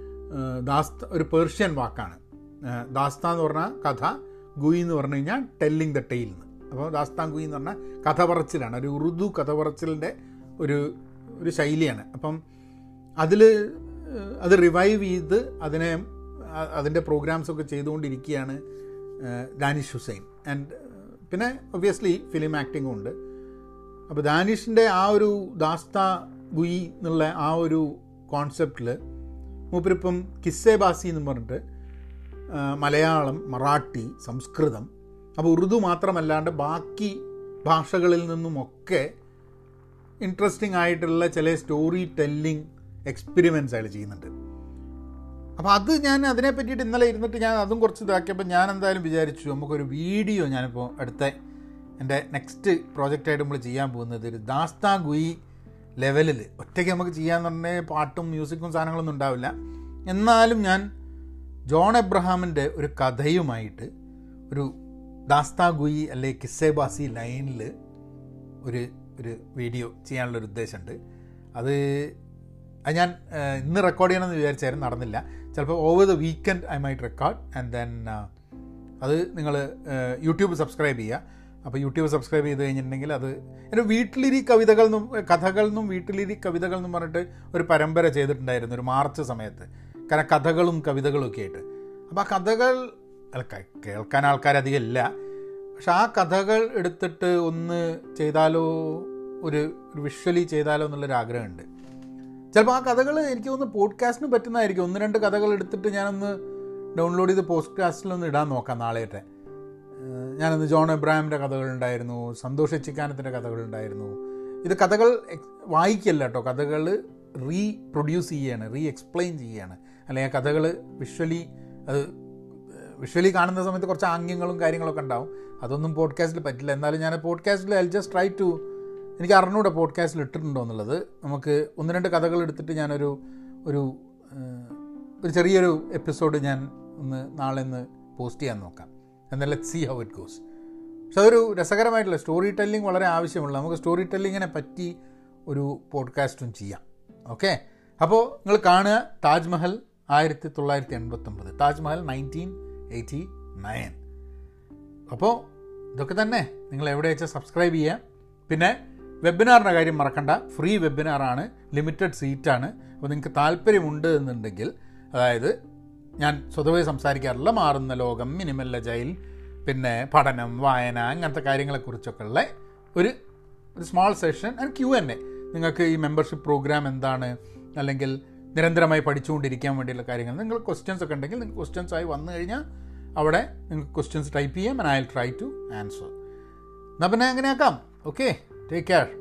ദാസ്ത ഒരു പേർഷ്യൻ വാക്കാണ് ആ, ദാസ്ത എന്ന് പറഞ്ഞാൽ കഥ ഗുയി എന്ന് പറഞ്ഞു കഴിഞ്ഞാൽ ടെല്ലിംഗ് ദ ടെയിൽ എന്ന് അപ്പോൾ ദാസ്താൻ ഗുയി എന്ന് പറഞ്ഞാൽ കഥ പറച്ചിലാണ് ഒരു ഉറുദു കഥ പറച്ചിലിൻ്റെ ഒരു ഒരു ശൈലിയാണ് അപ്പം അതിൽ അത് റിവൈവ് ചെയ്ത് അതിനെ അ- അതിൻ്റെ പ്രോഗ്രാംസൊക്കെ ചെയ്തുകൊണ്ടിരിക്കുകയാണ് ഏഹ്, ദാനിഷ് ഹുസൈൻ ആൻഡ് പിന്നെ ഒബ്വിയസ്ലി ഫിലിം ആക്ടിങ്ങും ഉണ്ട് അപ്പോൾ ദാനിഷിൻ്റെ ആ ഒരു ദാസ്ത ഗുയി എന്നുള്ള ആ ഒരു കോൺസെപ്റ്റിൽ മൂപ്പരിപ്പം കിസ്സേ ബാസി എന്ന് പറഞ്ഞിട്ട് ആ, മലയാളം മറാഠി സംസ്കൃതം അപ്പോൾ ഉറുദു മാത്രമല്ലാണ്ട് ബാക്കി ഭാഷകളിൽ നിന്നുമൊക്കെ ഇൻട്രസ്റ്റിംഗ് ആയിട്ടുള്ള ചില സ്റ്റോറി ടെല്ലിംഗ് എക്സ്പെരിമെൻറ്റ്സ് അയാൾ ചെയ്യുന്നുണ്ട് അപ്പോൾ അത് ഞാൻ അതിനെ പറ്റിയിട്ട് ഇന്നലെ ഇരുന്നിട്ട് ഞാൻ അതും കുറച്ച് ഇതാക്കിയപ്പോൾ ഞാൻ എന്തായാലും വിചാരിച്ചു നമുക്കൊരു വീഡിയോ ഞാനിപ്പോൾ അടുത്ത എൻ്റെ നെക്സ്റ്റ് പ്രോജക്റ്റായിട്ട് നമ്മൾ ചെയ്യാൻ പോകുന്നത് ഒരു ദാസ്താ ഗുയി ലെവലിൽ ഒറ്റയ്ക്ക് നമുക്ക് ചെയ്യാന്ന് പറഞ്ഞാൽ പാട്ടും മ്യൂസിക്കും സാധനങ്ങളൊന്നും ഉണ്ടാവില്ല എന്നാലും ഞാൻ ജോൺ എബ്രഹാമിൻ്റെ ഒരു കഥയുമായിട്ട് ഒരു ദാസ്താ ഗുയി അല്ലെ കിസ്സേബാസി ലൈനിൽ ഒരു ഒരു വീഡിയോ ചെയ്യാനുള്ളൊരു ഉദ്ദേശമുണ്ട് അത് അത് ഞാൻ ഏഹ്, ഇന്ന് റെക്കോർഡ് ചെയ്യണമെന്ന് വിചാരിച്ചായിരുന്നു നടന്നില്ല ചിലപ്പോൾ over the weekend I might record and then അത് നിങ്ങൾ യൂട്യൂബ് സബ്സ്ക്രൈബ് ചെയ്യുക അപ്പോൾ യൂട്യൂബ് സബ്സ്ക്രൈബ് ചെയ്ത് കഴിഞ്ഞിട്ടുണ്ടെങ്കിൽ അത് ഒരു വീട്ടിലിരി കവിതകൾ എന്നും കഥകൾ എന്നും വീട്ടിലിരി കവിതകൾ എന്നും പറഞ്ഞിട്ട് ഒരു പരമ്പര ചെയ്തിട്ടുണ്ടായിരുന്നു ഒരു മാർച്ച് സമയത്ത് കാരണം കഥകളും കവിതകളും ഒക്കെ ആയിട്ട് അപ്പോൾ ആ കഥകൾ അല്ല ക- കേൾക്കാൻ ആൾക്കാരധികം ഇല്ല പക്ഷെ ആ കഥകൾ എടുത്തിട്ട് ഒന്ന് ചെയ്താലോ ഒരു ഒരു വിഷ്വലി ചെയ്താലോ എന്നുള്ളൊരു ആഗ്രഹമുണ്ട് ചിലപ്പോൾ ആ കഥകൾ എനിക്ക് തോന്നുന്നു പോഡ്കാസ്റ്റിന് പറ്റുന്നതായിരിക്കും ഒന്ന് രണ്ട് കഥകൾ എടുത്തിട്ട് ഞാനൊന്ന് ഡൗൺലോഡ് ചെയ്ത് പോഡ്കാസ്റ്റിലൊന്ന് ഇടാൻ നോക്കാം നാളെയൊക്കെ ഏഹ് ഞാനന്ന് ജോൺ എബ്രാഹിമിൻ്റെ കഥകളുണ്ടായിരുന്നു സന്തോഷ് ചിക്കാനത്തിൻ്റെ കഥകളുണ്ടായിരുന്നു ഇത് കഥകൾ എക്സ് വായിക്കല്ല കേട്ടോ കഥകൾ റീ പ്രൊഡ്യൂസ് ചെയ്യുകയാണ് റീ എക്സ്പ്ലെയിൻ ചെയ്യുകയാണ് അല്ലെങ്കിൽ ആ കഥകൾ വിഷ്വലി അത് വിഷ്വലി കാണുന്ന സമയത്ത് കുറച്ച് ആംഗ്യങ്ങളും കാര്യങ്ങളൊക്കെ ഉണ്ടാവും അതൊന്നും പോഡ്കാസ്റ്റിൽ പറ്റില്ല എന്നാലും ഞാൻ പോഡ്കാസ്റ്റിൽ ഐ ജസ്റ്റ് ട്രൈ ടു എനിക്ക് അറിഞ്ഞൂടെ പോഡ്കാസ്റ്റിൽ ഇട്ടിട്ടുണ്ടോ എന്നുള്ളത് നമുക്ക് ഒന്ന് രണ്ട് കഥകൾ എടുത്തിട്ട് ഞാനൊരു ഒരു ഏഹ്, ഒരു ചെറിയൊരു എപ്പിസോഡ് ഞാൻ ഒന്ന് നാളെ ഒന്ന് പോസ്റ്റ് ചെയ്യാൻ നോക്കാം എന്നാൽ let see how it goes പക്ഷെ അതൊരു രസകരമായിട്ടുള്ള സ്റ്റോറി ടെല്ലിംഗ് വളരെ ആവശ്യമുള്ള നമുക്ക് സ്റ്റോറി ടെല്ലിങ്ങിനെ പറ്റി ഒരു പോഡ്കാസ്റ്റും ചെയ്യാം ഓക്കെ അപ്പോൾ നിങ്ങൾ കാണുക താജ്മഹൽ ആയിരത്തി തൊള്ളായിരത്തി എൺപത്തൊമ്പത് താജ്മഹൽ നയൻറ്റീൻ എയ്റ്റി നയൻ അപ്പോൾ ഇതൊക്കെ തന്നെ നിങ്ങൾ എവിടെ വെച്ചാൽ സബ്സ്ക്രൈബ് ചെയ്യുക പിന്നെ വെബിനാറിൻ്റെ കാര്യം മറക്കണ്ട ഫ്രീ വെബിനാറാണ് ലിമിറ്റഡ് സീറ്റാണ് അപ്പോൾ നിങ്ങൾക്ക് താല്പര്യമുണ്ട് എന്നുണ്ടെങ്കിൽ അതായത് ഞാൻ സ്വതവേ സംസാരിക്കാറുള്ള മാറുന്ന ലോകം മിനിമൽ ജയിൽ പിന്നെ പഠനം വായന അങ്ങനത്തെ കാര്യങ്ങളെക്കുറിച്ചൊക്കെ ഉള്ള ഒരു ഒരു small session and Q N A നിങ്ങൾക്ക് ഈ മെമ്പർഷിപ്പ് പ്രോഗ്രാം എന്താണ് അല്ലെങ്കിൽ നിരന്തരമായി പഠിച്ചുകൊണ്ടിരിക്കാൻ വേണ്ടിയുള്ള കാര്യങ്ങൾ നിങ്ങൾ ക്വസ്റ്റ്യൻസ് ഒക്കെ ഉണ്ടെങ്കിൽ നിങ്ങൾക്ക് ക്വസ്റ്റ്യൻസ് ആയി വന്നു കഴിഞ്ഞാൽ അവിടെ നിങ്ങൾക്ക് ക്വസ്റ്റ്യൻസ് ടൈപ്പ് ചെയ്യാം and I try to answer എന്നാൽ പിന്നെ അങ്ങനെയാക്കാം ഓക്കെ ടേക്ക് കെയർ